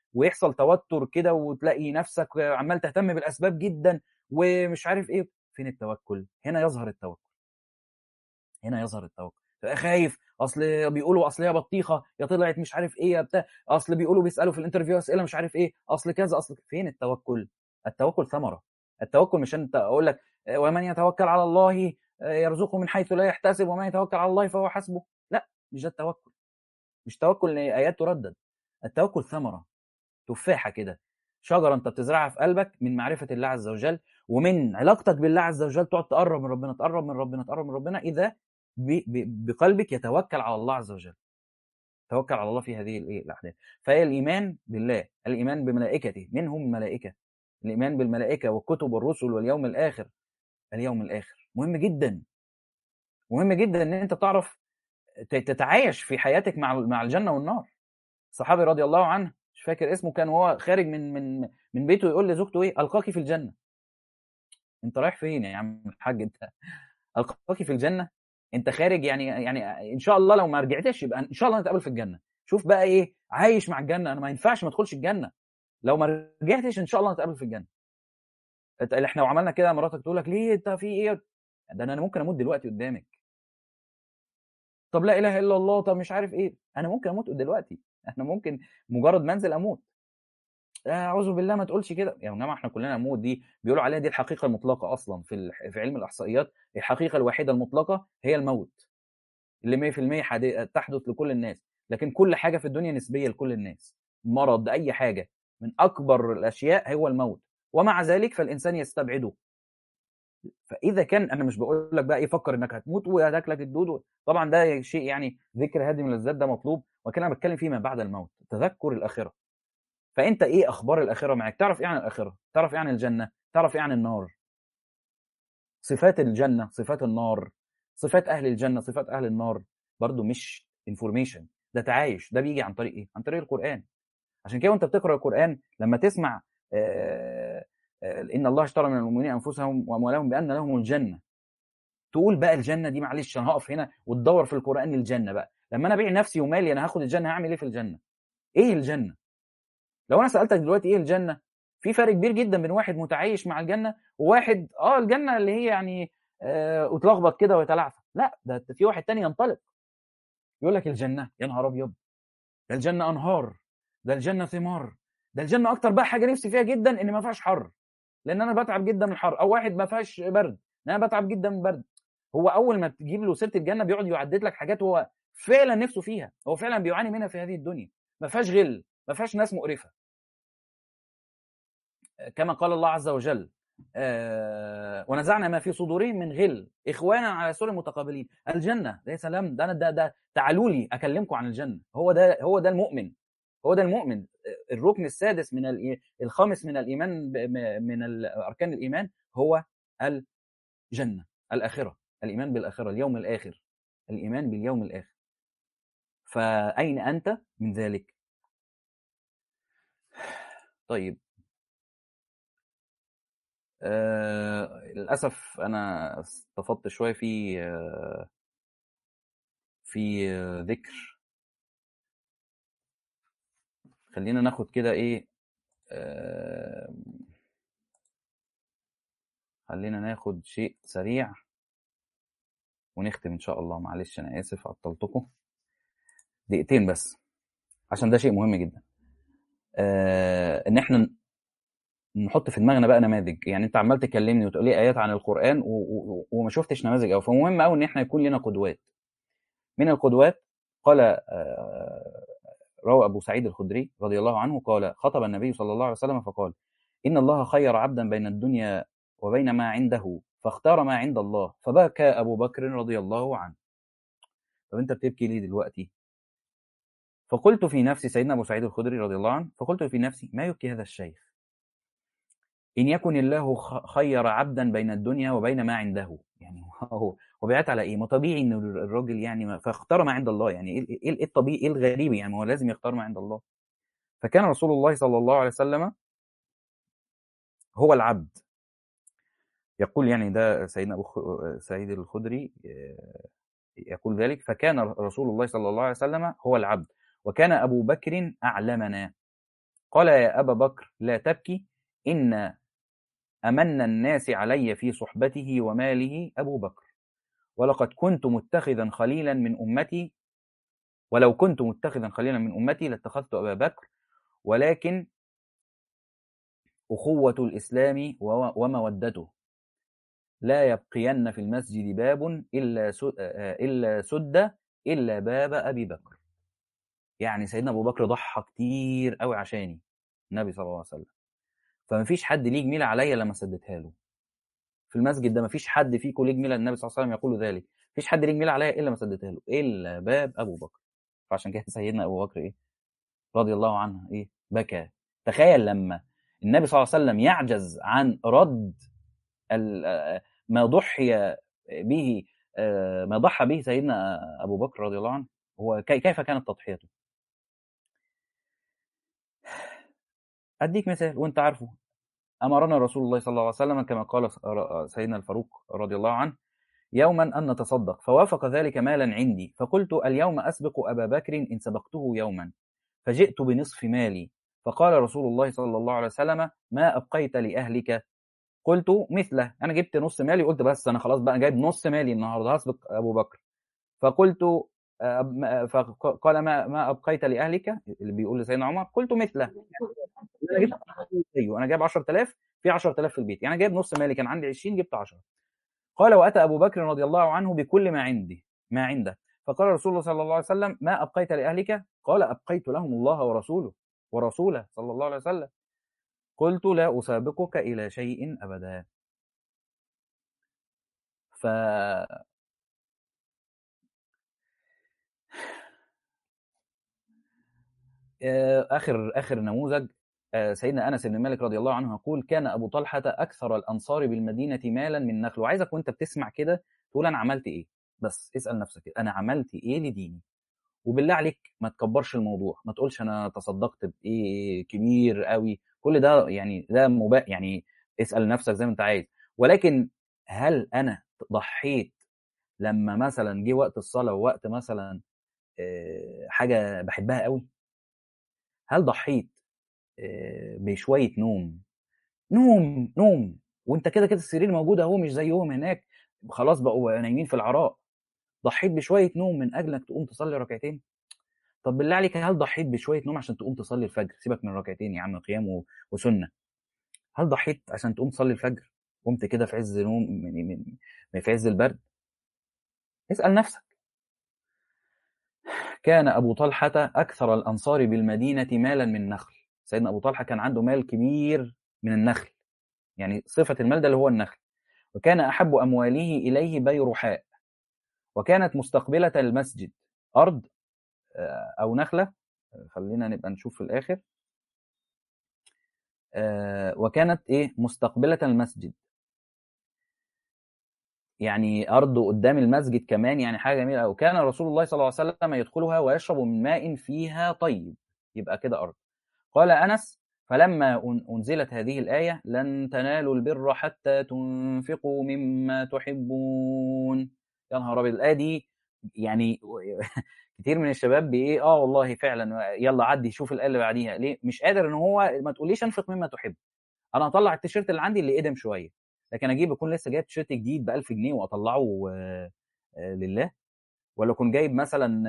ويحصل توتر كده وتلاقي نفسك عمال تهتم بالاسباب جدا ومش عارف ايه فين التوكل هنا يظهر التوكل هنا يظهر التوكل تبقى خايف اصل بيقولوا اصل هي بطيخه يا طلعت مش عارف ايه يا بتاع اصل بيقولوا بيسالوا في الانترفيو اسئله مش عارف ايه اصل كذا اصل فين التوكل التوكل ثمره التوكل مش انت اقول لك ومن يتوكل على الله يرزقه من حيث لا يحتسب ومن يتوكل على الله فهو حسبه لا مش ده التوكل مش توكل ان ايات تردد التوكل ثمره تفاحه كده شجره انت بتزرعها في قلبك من معرفه الله عز وجل ومن علاقتك بالله عز وجل تقعد تقرب من ربنا تقرب من ربنا تقرب من ربنا اذا بقلبك يتوكل على الله عز وجل توكل على الله في هذه الاحداث فهي الايمان بالله الايمان بملائكته منهم الملائكه الايمان بالملائكه والكتب والرسل واليوم الاخر اليوم الاخر مهم جدا مهم جدا ان انت تعرف تتعايش في حياتك مع مع الجنه والنار الصحابي رضي الله عنه مش فاكر اسمه كان وهو خارج من من من بيته يقول لزوجته ايه القاكي في الجنه انت رايح فين يا عم الحاج انت القاكي في الجنه انت خارج يعني يعني ان شاء الله لو ما رجعتش يبقى ان شاء الله نتقابل في الجنه شوف بقى ايه عايش مع الجنه انا ما ينفعش ما ادخلش الجنه لو ما رجعتش ان شاء الله نتقابل في الجنه احنا لو عملنا كده مراتك تقول لك ليه انت في ايه ده انا ممكن اموت دلوقتي قدامك طب لا اله الا الله طب مش عارف ايه انا ممكن اموت دلوقتي احنا ممكن مجرد ما انزل اموت اعوذ بالله ما تقولش كده يا جماعه احنا كلنا نموت دي بيقولوا عليها دي الحقيقه المطلقه اصلا في في علم الاحصائيات الحقيقه الوحيده المطلقه هي الموت اللي 100% تحدث لكل الناس لكن كل حاجه في الدنيا نسبيه لكل الناس مرض اي حاجه من اكبر الاشياء هو الموت ومع ذلك فالانسان يستبعده فاذا كان انا مش بقول لك بقى ايه فكر انك هتموت وهتاكلك الدود طبعا ده شيء يعني ذكر هادم اللذات ده مطلوب ولكن انا بتكلم فيما بعد الموت تذكر الاخره فانت ايه اخبار الاخره معاك تعرف ايه عن الاخره تعرف ايه عن الجنه تعرف ايه عن النار صفات الجنه صفات النار صفات اهل الجنه صفات اهل النار برضو مش انفورميشن ده تعايش ده بيجي عن طريق ايه عن طريق القران عشان كده وانت بتقرا القران لما تسمع آآ آآ ان الله اشترى من المؤمنين انفسهم واموالهم بان لهم الجنه تقول بقى الجنه دي معلش انا هقف هنا وتدور في القران الجنه بقى لما انا ابيع نفسي ومالي انا هاخد الجنه هعمل ايه في الجنه ايه الجنه لو انا سالتك دلوقتي ايه الجنه في فرق كبير جدا بين واحد متعايش مع الجنه وواحد اه الجنه اللي هي يعني آه وتلخبط كده ويتلعثم لا ده في واحد تاني ينطلق يقول لك الجنه يا نهار ابيض ده الجنه انهار ده الجنه ثمار ده الجنه اكتر بقى حاجه نفسي فيها جدا ان ما فيهاش حر لان انا بتعب جدا من الحر او واحد ما فيهاش برد لان انا بتعب جدا من البرد هو اول ما تجيب له سيره الجنه بيقعد يعدد لك حاجات هو فعلا نفسه فيها هو فعلا بيعاني منها في هذه الدنيا ما فيهاش غل ما فيهاش ناس مقرفه كما قال الله عز وجل آه ونزعنا ما في صدورهم من غل اخوانا على سور متقابلين الجنه ده يا سلام ده انا ده ده تعالوا لي اكلمكم عن الجنه هو ده هو ده المؤمن هو ده المؤمن الركن السادس من الخامس من الايمان من اركان الايمان هو الجنه الاخره الايمان بالاخره اليوم الاخر الايمان باليوم الاخر فاين انت من ذلك طيب آه للاسف انا استفدت شويه في آه في آه ذكر خلينا ناخد كده ايه آه خلينا ناخد شيء سريع ونختم ان شاء الله معلش انا اسف عطلتكم دقيقتين بس عشان ده شيء مهم جدا آه ان احنا نحط في دماغنا بقى نماذج يعني انت عمال تكلمني وتقول لي ايات عن القران و... و... وما شفتش نماذج او فمهم قوي ان احنا يكون لنا قدوات من القدوات قال آه روى ابو سعيد الخدري رضي الله عنه قال خطب النبي صلى الله عليه وسلم فقال ان الله خير عبدا بين الدنيا وبين ما عنده فاختار ما عند الله فبكى ابو بكر رضي الله عنه طب انت بتبكي ليه دلوقتي فقلت في نفسي سيدنا ابو سعيد الخدري رضي الله عنه فقلت في نفسي ما يبكي هذا الشيخ إن يكن الله خير عبدا بين الدنيا وبين ما عنده يعني هو هو بيعت على إيه؟ ما طبيعي إن الراجل يعني فاختار ما عند الله يعني إيه إيه الطبيعي إيه الغريب يعني هو لازم يختار ما عند الله فكان رسول الله صلى الله عليه وسلم هو العبد يقول يعني ده سيدنا أبو سعيد الخدري يقول ذلك فكان رسول الله صلى الله عليه وسلم هو العبد وكان أبو بكر أعلمنا قال يا أبا بكر لا تبكي إن أمن الناس علي في صحبته وماله أبو بكر ولقد كنت متخذا خليلا من أمتي ولو كنت متخذا خليلا من أمتي لاتخذت أبا بكر ولكن أخوة الإسلام ومودته لا يبقين في المسجد باب إلا إلا سد إلا باب أبي بكر يعني سيدنا أبو بكر ضحى كتير قوي عشاني النبي صلى الله عليه وسلم فما فيش حد ليه جميلة عليا لما سددها له في المسجد ده ما فيش حد فيكم ليه جميلة النبي صلى الله عليه وسلم يقول ذلك ما فيش حد ليه جميلة عليا إلا ما سددتها له إلا باب أبو بكر فعشان كده سيدنا أبو بكر إيه رضي الله عنه إيه بكى تخيل لما النبي صلى الله عليه وسلم يعجز عن رد ما ضحي به ما ضحى به سيدنا ابو بكر رضي الله عنه هو كيف كانت تضحيته اديك مثال وانت عارفه امرنا رسول الله صلى الله عليه وسلم كما قال سيدنا الفاروق رضي الله عنه يوما ان نتصدق فوافق ذلك مالا عندي فقلت اليوم اسبق ابا بكر ان سبقته يوما فجئت بنصف مالي فقال رسول الله صلى الله عليه وسلم ما ابقيت لاهلك قلت مثله انا جبت نص مالي قلت بس انا خلاص بقى جايب نص مالي النهارده هسبق ابو بكر فقلت فقال ما ما ابقيت لاهلك اللي بيقول لسيدنا عمر قلت مثله انا جبت زيه انا جايب 10000 في 10000 في البيت يعني جايب نص مالي كان عندي 20 جبت 10 قال واتى ابو بكر رضي الله عنه بكل ما عندي ما عنده فقال رسول الله صلى الله عليه وسلم ما ابقيت لاهلك قال ابقيت لهم الله ورسوله ورسوله صلى الله عليه وسلم قلت لا أسابقك إلى شيء أبدا ف آخر آخر نموذج سيدنا أنس بن مالك رضي الله عنه يقول كان أبو طلحة أكثر الأنصار بالمدينة مالا من نخل وعايزك وأنت بتسمع كده تقول أنا عملت إيه بس اسأل نفسك أنا عملت إيه لديني وبالله عليك ما تكبرش الموضوع ما تقولش أنا تصدقت بإيه كبير قوي كل ده يعني ده مبا يعني اسال نفسك زي ما انت عايز ولكن هل انا ضحيت لما مثلا جه وقت الصلاه ووقت مثلا حاجه بحبها قوي هل ضحيت بشويه نوم نوم نوم وانت كده كده السرير موجود اهو مش زيهم هناك خلاص بقوا نايمين في العراء ضحيت بشويه نوم من اجل انك تقوم تصلي ركعتين طب بالله عليك هل ضحيت بشويه نوم عشان تقوم تصلي الفجر سيبك من ركعتين يا عم قيام وسنه هل ضحيت عشان تقوم تصلي الفجر قمت كده في عز نوم من, من, من في عز البرد اسال نفسك كان ابو طلحه اكثر الانصار بالمدينه مالا من نخل سيدنا ابو طلحه كان عنده مال كبير من النخل يعني صفه المال ده اللي هو النخل وكان احب امواله اليه بيرحاء وكانت مستقبله المسجد ارض او نخله خلينا نبقى نشوف في الاخر وكانت ايه مستقبله المسجد يعني ارض قدام المسجد كمان يعني حاجه جميله قوي كان رسول الله صلى الله عليه وسلم يدخلها ويشرب من ماء فيها طيب يبقى كده ارض قال انس فلما انزلت هذه الايه لن تنالوا البر حتى تنفقوا مما تحبون يا نهار ابيض الايه دي يعني كتير من الشباب بايه اه والله فعلا يلا عدي شوف الايه اللي بعديها ليه مش قادر ان هو ما تقوليش انفق مما تحب انا هطلع التيشيرت اللي عندي اللي قدم شويه لكن اجيب اكون لسه جايب تيشيرت جديد ب 1000 جنيه واطلعه لله ولا اكون جايب مثلا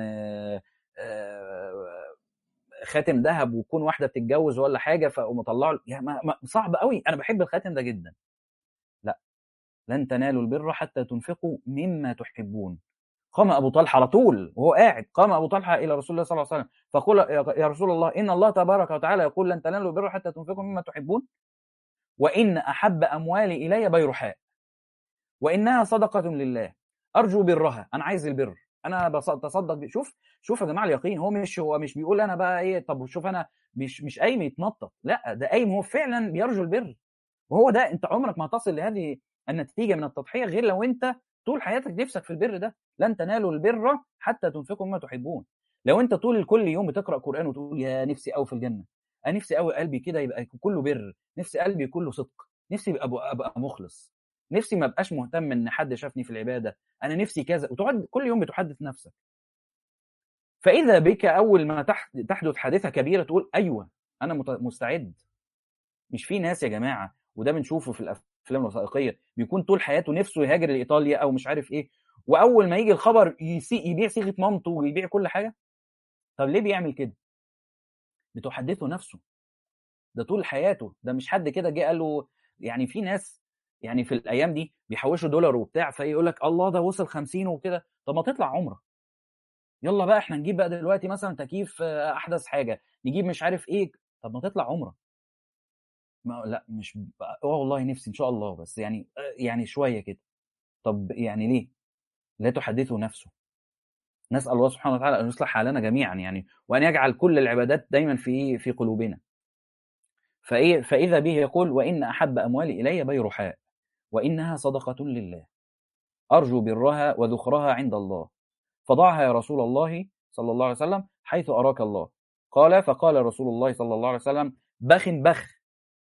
خاتم ذهب ويكون واحده بتتجوز ولا حاجه فاقوم اطلعه يعني صعب قوي انا بحب الخاتم ده جدا لا لن تنالوا البر حتى تنفقوا مما تحبون قام ابو طلحه على طول وهو قاعد قام ابو طلحه الى رسول الله صلى الله عليه وسلم فقال يا رسول الله ان الله تبارك وتعالى يقول لن تنالوا البر حتى تنفقوا مما تحبون وان احب اموالي الي بيرحاء وانها صدقه لله ارجو برها انا عايز البر انا بتصدق شوف شوف يا جماعه اليقين هو مش هو مش بيقول انا بقى ايه طب شوف انا مش مش قايم يتنطط لا ده قايم هو فعلا بيرجو البر وهو ده انت عمرك ما هتصل لهذه النتيجه من التضحيه غير لو انت طول حياتك نفسك في البر ده لن تنالوا البر حتى تنفقوا مما تحبون لو انت طول كل يوم بتقرا قران وتقول يا نفسي قوي في الجنه انا نفسي قوي قلبي كده يبقى كله بر نفسي قلبي كله صدق نفسي ابقى ابقى مخلص نفسي ما ابقاش مهتم ان حد شافني في العباده انا نفسي كذا وتقعد كل يوم بتحدث نفسك فاذا بك اول ما تحدث حادثه كبيره تقول ايوه انا مت- مستعد مش في ناس يا جماعه وده بنشوفه في الافلام الوثائقيه بيكون طول حياته نفسه يهاجر لايطاليا او مش عارف ايه واول ما يجي الخبر يسي يبيع صيغه مامته ويبيع كل حاجه طب ليه بيعمل كده بتحدثه نفسه ده طول حياته ده مش حد كده جه قال له يعني في ناس يعني في الايام دي بيحوشوا دولار وبتاع فيقول لك الله ده وصل 50 وكده طب ما تطلع عمره يلا بقى احنا نجيب بقى دلوقتي مثلا تكييف آه، احدث حاجه نجيب مش عارف ايه طب ما تطلع عمره ما لا مش اه والله نفسي ان شاء الله بس يعني آه، يعني شويه كده طب يعني ليه لا تحدثه نفسه نسال الله سبحانه وتعالى ان يصلح حالنا جميعا يعني وان يجعل كل العبادات دايما في في قلوبنا فايه فاذا به يقول وان احب اموالي الي بيرحاء وانها صدقه لله ارجو برها وذخرها عند الله فضعها يا رسول الله صلى الله عليه وسلم حيث اراك الله قال فقال رسول الله صلى الله عليه وسلم بخ بخ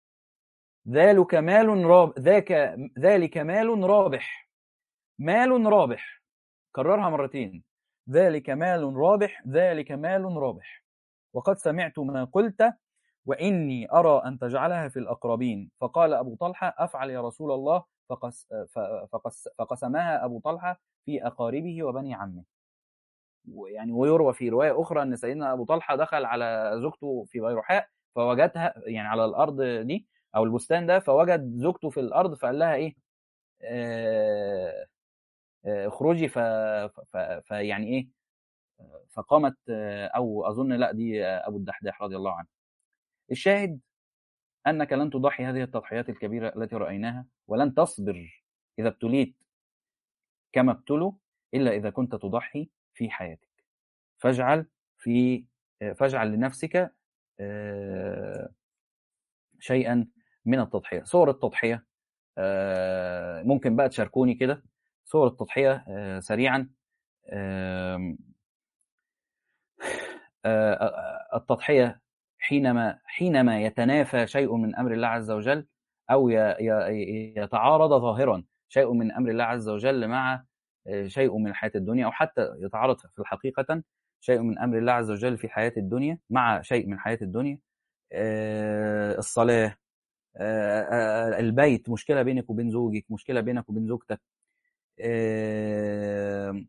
ذلك مال راب ذاك ذلك مال رابح مال رابح كررها مرتين ذلك مال رابح ذلك مال رابح وقد سمعت ما قلت وإني أرى أن تجعلها في الأقربين فقال أبو طلحة أفعل يا رسول الله فقس ف- فقس فقسمها أبو طلحة في أقاربه وبني عمه ويعني ويروى في رواية أخرى أن سيدنا أبو طلحة دخل على زوجته في بيرحاء فوجدها يعني على الأرض دي أو البستان ده فوجد زوجته في الأرض فقال لها إيه آه، آه، اخرجي ف... ف... فيعني ايه فقامت آه، او اظن لا دي آه، ابو الدحداح رضي الله عنه الشاهد انك لن تضحي هذه التضحيات الكبيره التي رايناها ولن تصبر اذا ابتليت كما ابتلوا الا اذا كنت تضحي في حياتك فاجعل في آه، فاجعل لنفسك آه، شيئا من التضحيه صور التضحيه آه، ممكن بقى تشاركوني كده صور التضحيه آه، سريعا آم، آه، آه، التضحية حينما حينما يتنافى شيء من أمر الله عز وجل أو ي- ي- يتعارض ظاهرا شيء من أمر الله عز وجل مع آه، شيء من الحياة الدنيا أو حتى يتعارض في الحقيقة شيء من أمر الله عز وجل في حياة الدنيا مع شيء من حياة الدنيا آه، الصلاة آه، آه، البيت مشكلة بينك وبين زوجك مشكلة بينك وبين زوجتك آه،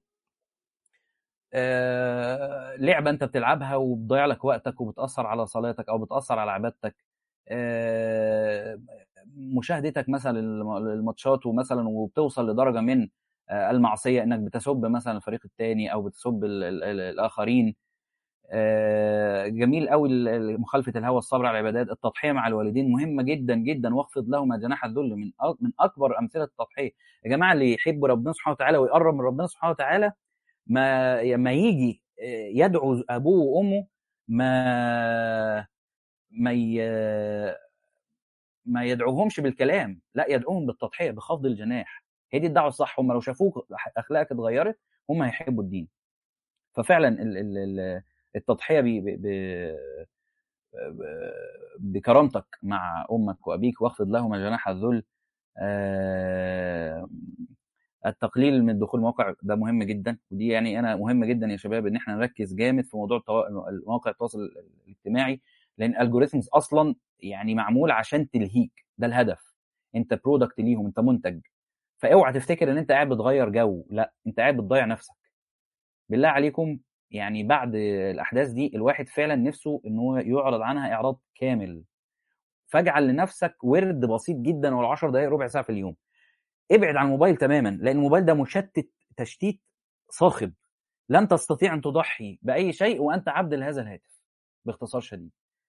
آه، لعبه انت بتلعبها وبتضيع لك وقتك وبتاثر على صلاتك او بتاثر على عبادتك آه، مشاهدتك مثلا للم- للماتشات ومثلا وبتوصل لدرجه من آه، المعصيه انك بتسب مثلا الفريق الثاني او بتسب ال- ال- ال- الاخرين آه، جميل قوي ال- ال- مخالفه الهوى الصبر على العبادات التضحيه مع الوالدين مهمه جدا جدا واخفض لهما جناح الذل من أ- من اكبر امثله التضحيه يا جماعه اللي يحب ربنا سبحانه وتعالى ويقرب من ربنا سبحانه وتعالى ما ما يجي يدعو ابوه وامه ما ما ي... ما يدعوهمش بالكلام لا يدعوهم بالتضحيه بخفض الجناح هي دي الدعوه الصح هم لو شافوك اخلاقك اتغيرت هم هيحبوا الدين ففعلا ال... ال... ال- التضحيه ب... ب... ب... بكرامتك مع امك وابيك واخفض لهما جناح الذل آه، التقليل من دخول مواقع ده مهم جدا ودي يعني انا مهم جدا يا شباب ان احنا نركز جامد في موضوع التوا- مواقع التواصل الاجتماعي لان الالجوريثمز اصلا يعني معمول عشان تلهيك ده الهدف انت برودكت ليهم انت منتج فاوعى تفتكر ان انت قاعد بتغير جو لا انت قاعد بتضيع نفسك بالله عليكم يعني بعد الاحداث دي الواحد فعلا نفسه ان هو يعرض عنها اعراض كامل فاجعل لنفسك ورد بسيط جدا ولو 10 دقائق ربع ساعه في اليوم ابعد عن الموبايل تماما لان الموبايل ده مشتت تشتيت صاخب لن تستطيع ان تضحي باي شيء وانت عبد لهذا الهاتف باختصار شديد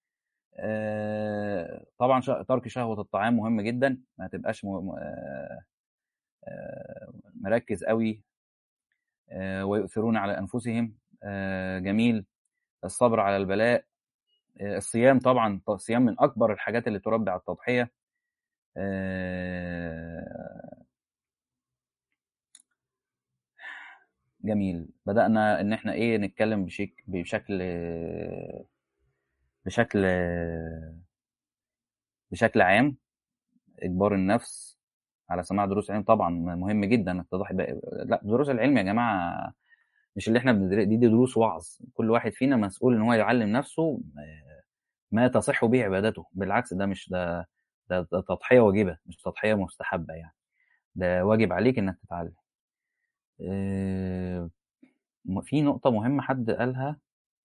آه، طبعا شا- ترك شهوه الطعام مهم جدا ما تبقاش م- م- آه، آه، مركز قوي آه، ويؤثرون على انفسهم آه، جميل الصبر على البلاء آه، الصيام طبعا الصيام من اكبر الحاجات اللي تربي على التضحيه آه، جميل بدأنا إن إحنا إيه نتكلم بشك بشكل بشكل بشكل عام إجبار النفس على سماع دروس علم طبعا مهم جدا إنك تضحي بقى. لا دروس العلم يا جماعة مش اللي إحنا بندر... دي, دي دروس وعظ كل واحد فينا مسؤول إن هو يعلم نفسه ما تصح به عبادته بالعكس ده مش ده ده, ده تضحيه واجبه مش تضحيه مستحبه يعني ده واجب عليك انك تتعلم آه، م- في نقطه مهمه حد قالها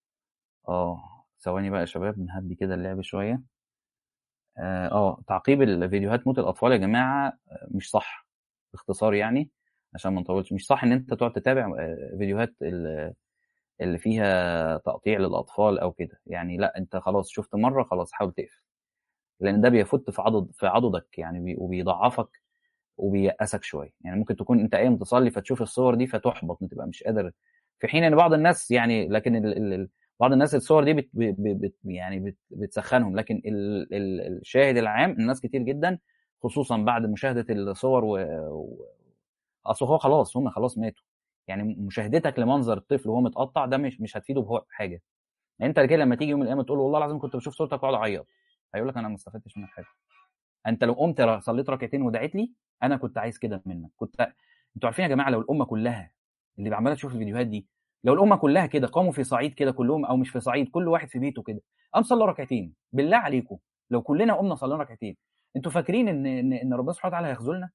اه ثواني بقى يا شباب نهدي كده اللعب شويه اه آه، تعقيب الفيديوهات موت الاطفال يا جماعه آه، مش صح باختصار يعني عشان ما نطولش مش صح ان انت تقعد تتابع آه، فيديوهات ال- اللي فيها تقطيع للاطفال او كده يعني لا انت خلاص شفت مره خلاص حاول تقفل لان ده بيفت في عضد في عضدك يعني بي- وبيضعفك وبيأسك شويه يعني ممكن تكون انت قايم تصلي فتشوف الصور دي فتحبط تبقى مش قادر في حين ان بعض الناس يعني لكن ال ال ال- بعض الناس الصور دي بت بت بت يعني بت بتسخنهم لكن ال ال الشاهد العام الناس كتير جدا خصوصا بعد مشاهده الصور و, و... اصل هو خلاص هم خلاص ماتوا يعني مشاهدتك لمنظر الطفل وهو متقطع ده مش مش هتفيده بهو- بحاجه يعني انت كده لما تيجي يوم من الايام تقول له والله العظيم كنت بشوف صورتك واقعد اعيط هيقول لك انا ما استفدتش منك حاجه انت لو قمت ر- صليت ركعتين ودعيت لي انا كنت عايز كده منك كنت انتوا عارفين يا جماعه لو الامه كلها اللي عماله تشوف الفيديوهات دي لو الامه كلها كده قاموا في صعيد كده كلهم او مش في صعيد كل واحد في بيته كده قام صلى ركعتين بالله عليكم لو كلنا قمنا صلينا ركعتين انتوا فاكرين ان ان, إن ربنا سبحانه وتعالى هيخذلنا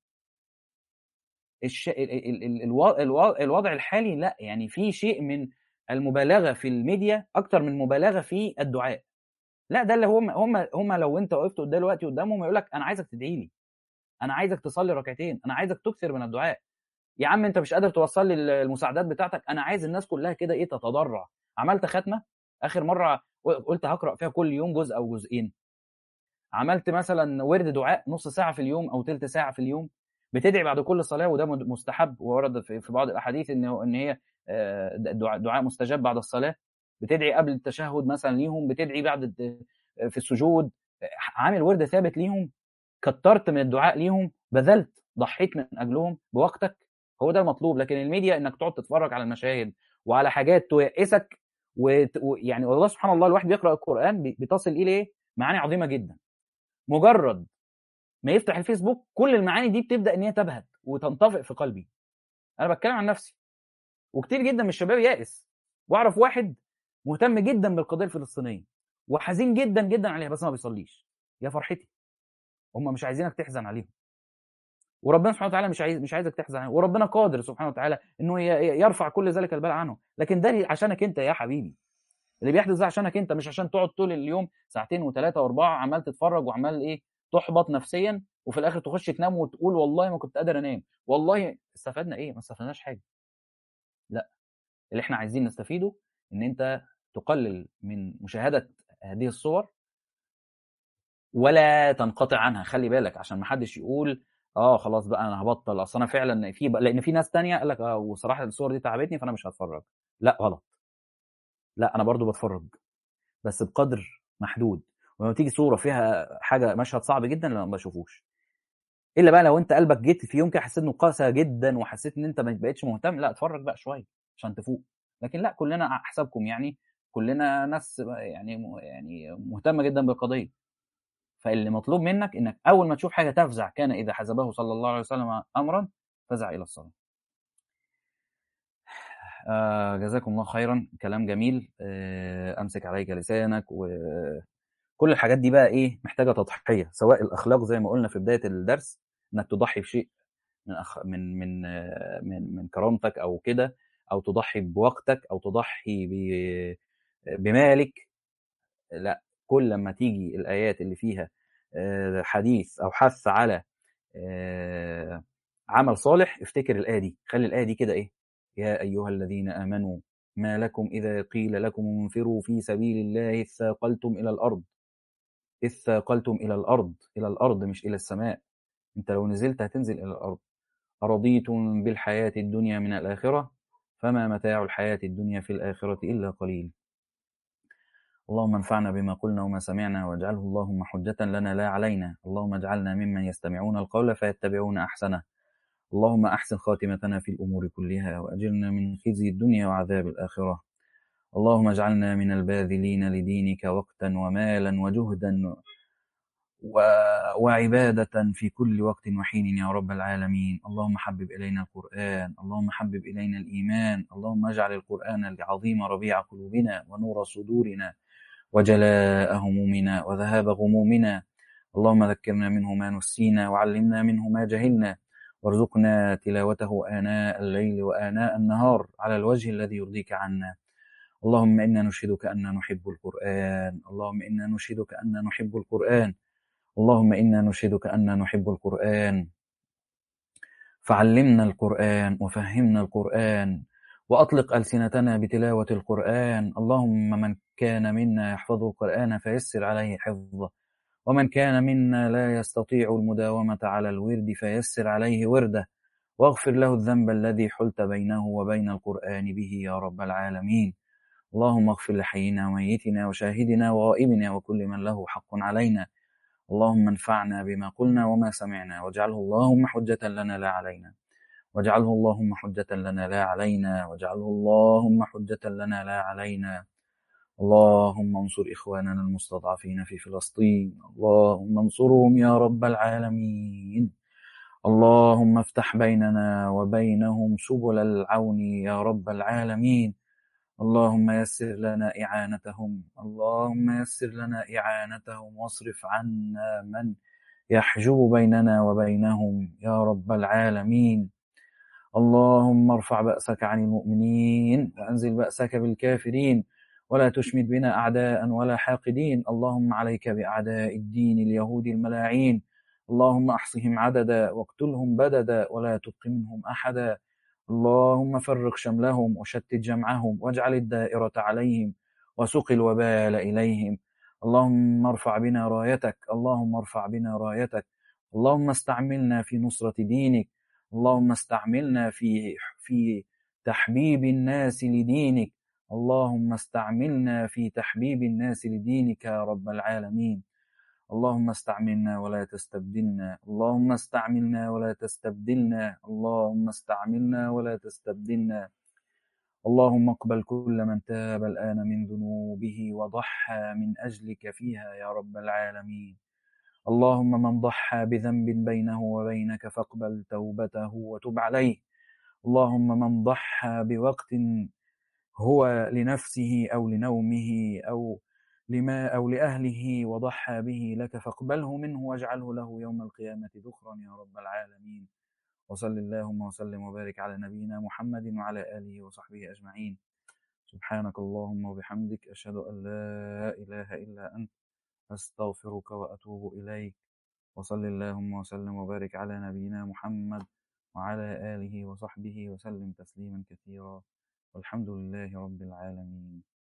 الش... ال... ال... ال... الو- الو- الوضع الحالي لا يعني في شيء من المبالغه في الميديا اكتر من مبالغه في الدعاء لا ده اللي هم هم هم لو انت وقفت قدام دلوقتي قدامهم يقول لك انا عايزك تدعي لي انا عايزك تصلي ركعتين انا عايزك تكثر من الدعاء يا عم انت مش قادر توصل لي المساعدات بتاعتك انا عايز الناس كلها كده ايه تتضرع عملت ختمه اخر مره قلت هقرا فيها كل يوم جزء او جزئين عملت مثلا ورد دعاء نص ساعه في اليوم او ثلث ساعه في اليوم بتدعي بعد كل صلاه وده مستحب وورد في في بعض الاحاديث ان ان هي آه، دعاء دعاء مستجاب بعد الصلاه بتدعي قبل التشهد مثلا ليهم بتدعي بعد الت- في السجود عامل ورد ثابت ليهم كترت من الدعاء ليهم بذلت ضحيت من اجلهم بوقتك هو ده المطلوب لكن الميديا انك تقعد تتفرج على المشاهد وعلى حاجات تيأسك وت- ويعني والله سبحان الله الواحد بيقرا القران بي- بتصل اليه معاني عظيمه جدا مجرد ما يفتح الفيسبوك كل المعاني دي بتبدا ان هي تبهت وتنطفئ في قلبي انا بتكلم عن نفسي وكتير جدا من الشباب يائس واعرف واحد مهتم جدا بالقضيه الفلسطينيه وحزين جدا جدا عليها بس ما بيصليش يا فرحتي هم مش عايزينك تحزن عليهم وربنا سبحانه وتعالى مش عايز مش عايزك تحزن عليهم وربنا قادر سبحانه وتعالى انه ي- يرفع كل ذلك البلاء عنه لكن ده عشانك انت يا حبيبي اللي بيحدث ده عشانك انت مش عشان تقعد طول اليوم ساعتين وثلاثه واربعه عمال تتفرج وعمال ايه تحبط نفسيا وفي الاخر تخش تنام وتقول والله ما كنت قادر انام والله استفدنا ايه ما استفدناش حاجه لا اللي احنا عايزين نستفيده ان انت تقلل من مشاهده هذه الصور ولا تنقطع عنها خلي بالك عشان ما حدش يقول اه خلاص بقى انا هبطل اصل انا فعلا في لان في ناس تانية قال لك اه وصراحه الصور دي تعبتني فانا مش هتفرج لا غلط لا انا برضو بتفرج بس بقدر محدود ولما تيجي صوره فيها حاجه مشهد صعب جدا لا ما بشوفوش الا بقى لو انت قلبك جيت في يوم كده حسيت انه قاسى جدا وحسيت ان انت ما بقتش مهتم لا اتفرج بقى شويه عشان تفوق لكن لا كلنا احسابكم يعني كلنا ناس يعني يعني مهتمه جدا بالقضيه فاللي مطلوب منك انك اول ما تشوف حاجه تفزع كان اذا حسبه صلى الله عليه وسلم امرا فزع الى الصلاه آه جزاكم الله خيرا كلام جميل آه امسك عليك لسانك وكل الحاجات دي بقى ايه محتاجه تضحيه سواء الاخلاق زي ما قلنا في بدايه الدرس انك تضحي بشيء من أخ... من من آه، من من كرامتك او كده او تضحي بوقتك او تضحي ب... بمالك لا كل لما تيجي الايات اللي فيها آه، حديث او حث على آه، عمل صالح افتكر الايه دي خلي الايه دي كده ايه يا ايها الذين امنوا ما لكم اذا قيل لكم انفروا في سبيل الله اذ ثاقلتم الى الارض اذ ثاقلتم الى الارض الى الارض مش الى السماء انت لو نزلت هتنزل الى الارض ارضيتم بالحياه الدنيا من الاخره فما متاع الحياه الدنيا في الاخره الا قليل اللهم انفعنا بما قلنا وما سمعنا واجعله اللهم حجة لنا لا علينا اللهم اجعلنا ممن يستمعون القول فيتبعون أحسنه اللهم أحسن خاتمتنا في الأمور كلها وأجرنا من خزي الدنيا وعذاب الآخرة اللهم اجعلنا من الباذلين لدينك وقتا ومالا وجهدا و... وعبادة في كل وقت وحين يا رب العالمين اللهم حبب إلينا القرآن اللهم حبب إلينا الإيمان اللهم اجعل القرآن العظيم ربيع قلوبنا ونور صدورنا وجلاء همومنا وذهاب غمومنا اللهم ذكرنا منه ما نسينا وعلمنا منه ما جهلنا وارزقنا تلاوته آناء الليل وآناء النهار على الوجه الذي يرضيك عنا اللهم إنا نشهدك أن نحب القرآن اللهم إنا نشهدك أن نحب القرآن اللهم إنا نشهدك أن نحب القرآن فعلمنا القرآن وفهمنا القرآن وأطلق ألسنتنا بتلاوة القرآن اللهم من كان منا يحفظ القرآن فيسر عليه حفظه ومن كان منا لا يستطيع المداومة على الورد فيسر عليه ورده واغفر له الذنب الذي حلت بينه وبين القرآن به يا رب العالمين اللهم اغفر لحينا وميتنا وشاهدنا وغائبنا وكل من له حق علينا اللهم انفعنا بما قلنا وما سمعنا واجعله اللهم حجة لنا لا علينا واجعله اللهم حجة لنا لا علينا واجعله اللهم حجة لنا لا علينا اللهم انصر إخواننا المستضعفين في فلسطين اللهم انصرهم يا رب العالمين اللهم افتح بيننا وبينهم سبل العون يا رب العالمين اللهم يسر لنا إعانتهم اللهم يسر لنا إعانتهم واصرف عنا من يحجب بيننا وبينهم يا رب العالمين اللهم ارفع بأسك عن المؤمنين وأنزل بأسك بالكافرين ولا تشمت بنا أعداء ولا حاقدين اللهم عليك بأعداء الدين اليهود الملاعين اللهم أحصهم عددا واقتلهم بددا ولا تبق منهم أحدا اللهم فرق شملهم وشتت جمعهم واجعل الدائرة عليهم وسق الوبال إليهم اللهم ارفع بنا رايتك اللهم ارفع بنا رايتك اللهم استعملنا في نصرة دينك اللهم استعملنا في في تحبيب الناس لدينك اللهم استعملنا في تحبيب الناس لدينك يا رب العالمين اللهم استعملنا ولا تستبدلنا اللهم استعملنا ولا تستبدلنا اللهم استعملنا ولا تستبدلنا اللهم اقبل كل من تاب الآن من ذنوبه وضحى من أجلك فيها يا رب العالمين اللهم من ضحى بذنب بينه وبينك فاقبل توبته وتب عليه اللهم من ضحى بوقت هو لنفسه أو لنومه أو لما أو لأهله وضحى به لك فاقبله منه واجعله له يوم القيامة ذخرا يا رب العالمين وصل اللهم وسلم وبارك على نبينا محمد وعلى آله وصحبه أجمعين سبحانك اللهم وبحمدك أشهد أن لا إله إلا أنت أستغفرك وأتوب إليك وصل اللهم وسلم وبارك على نبينا محمد وعلى آله وصحبه وسلم تسليما كثيرا والحمد لله رب العالمين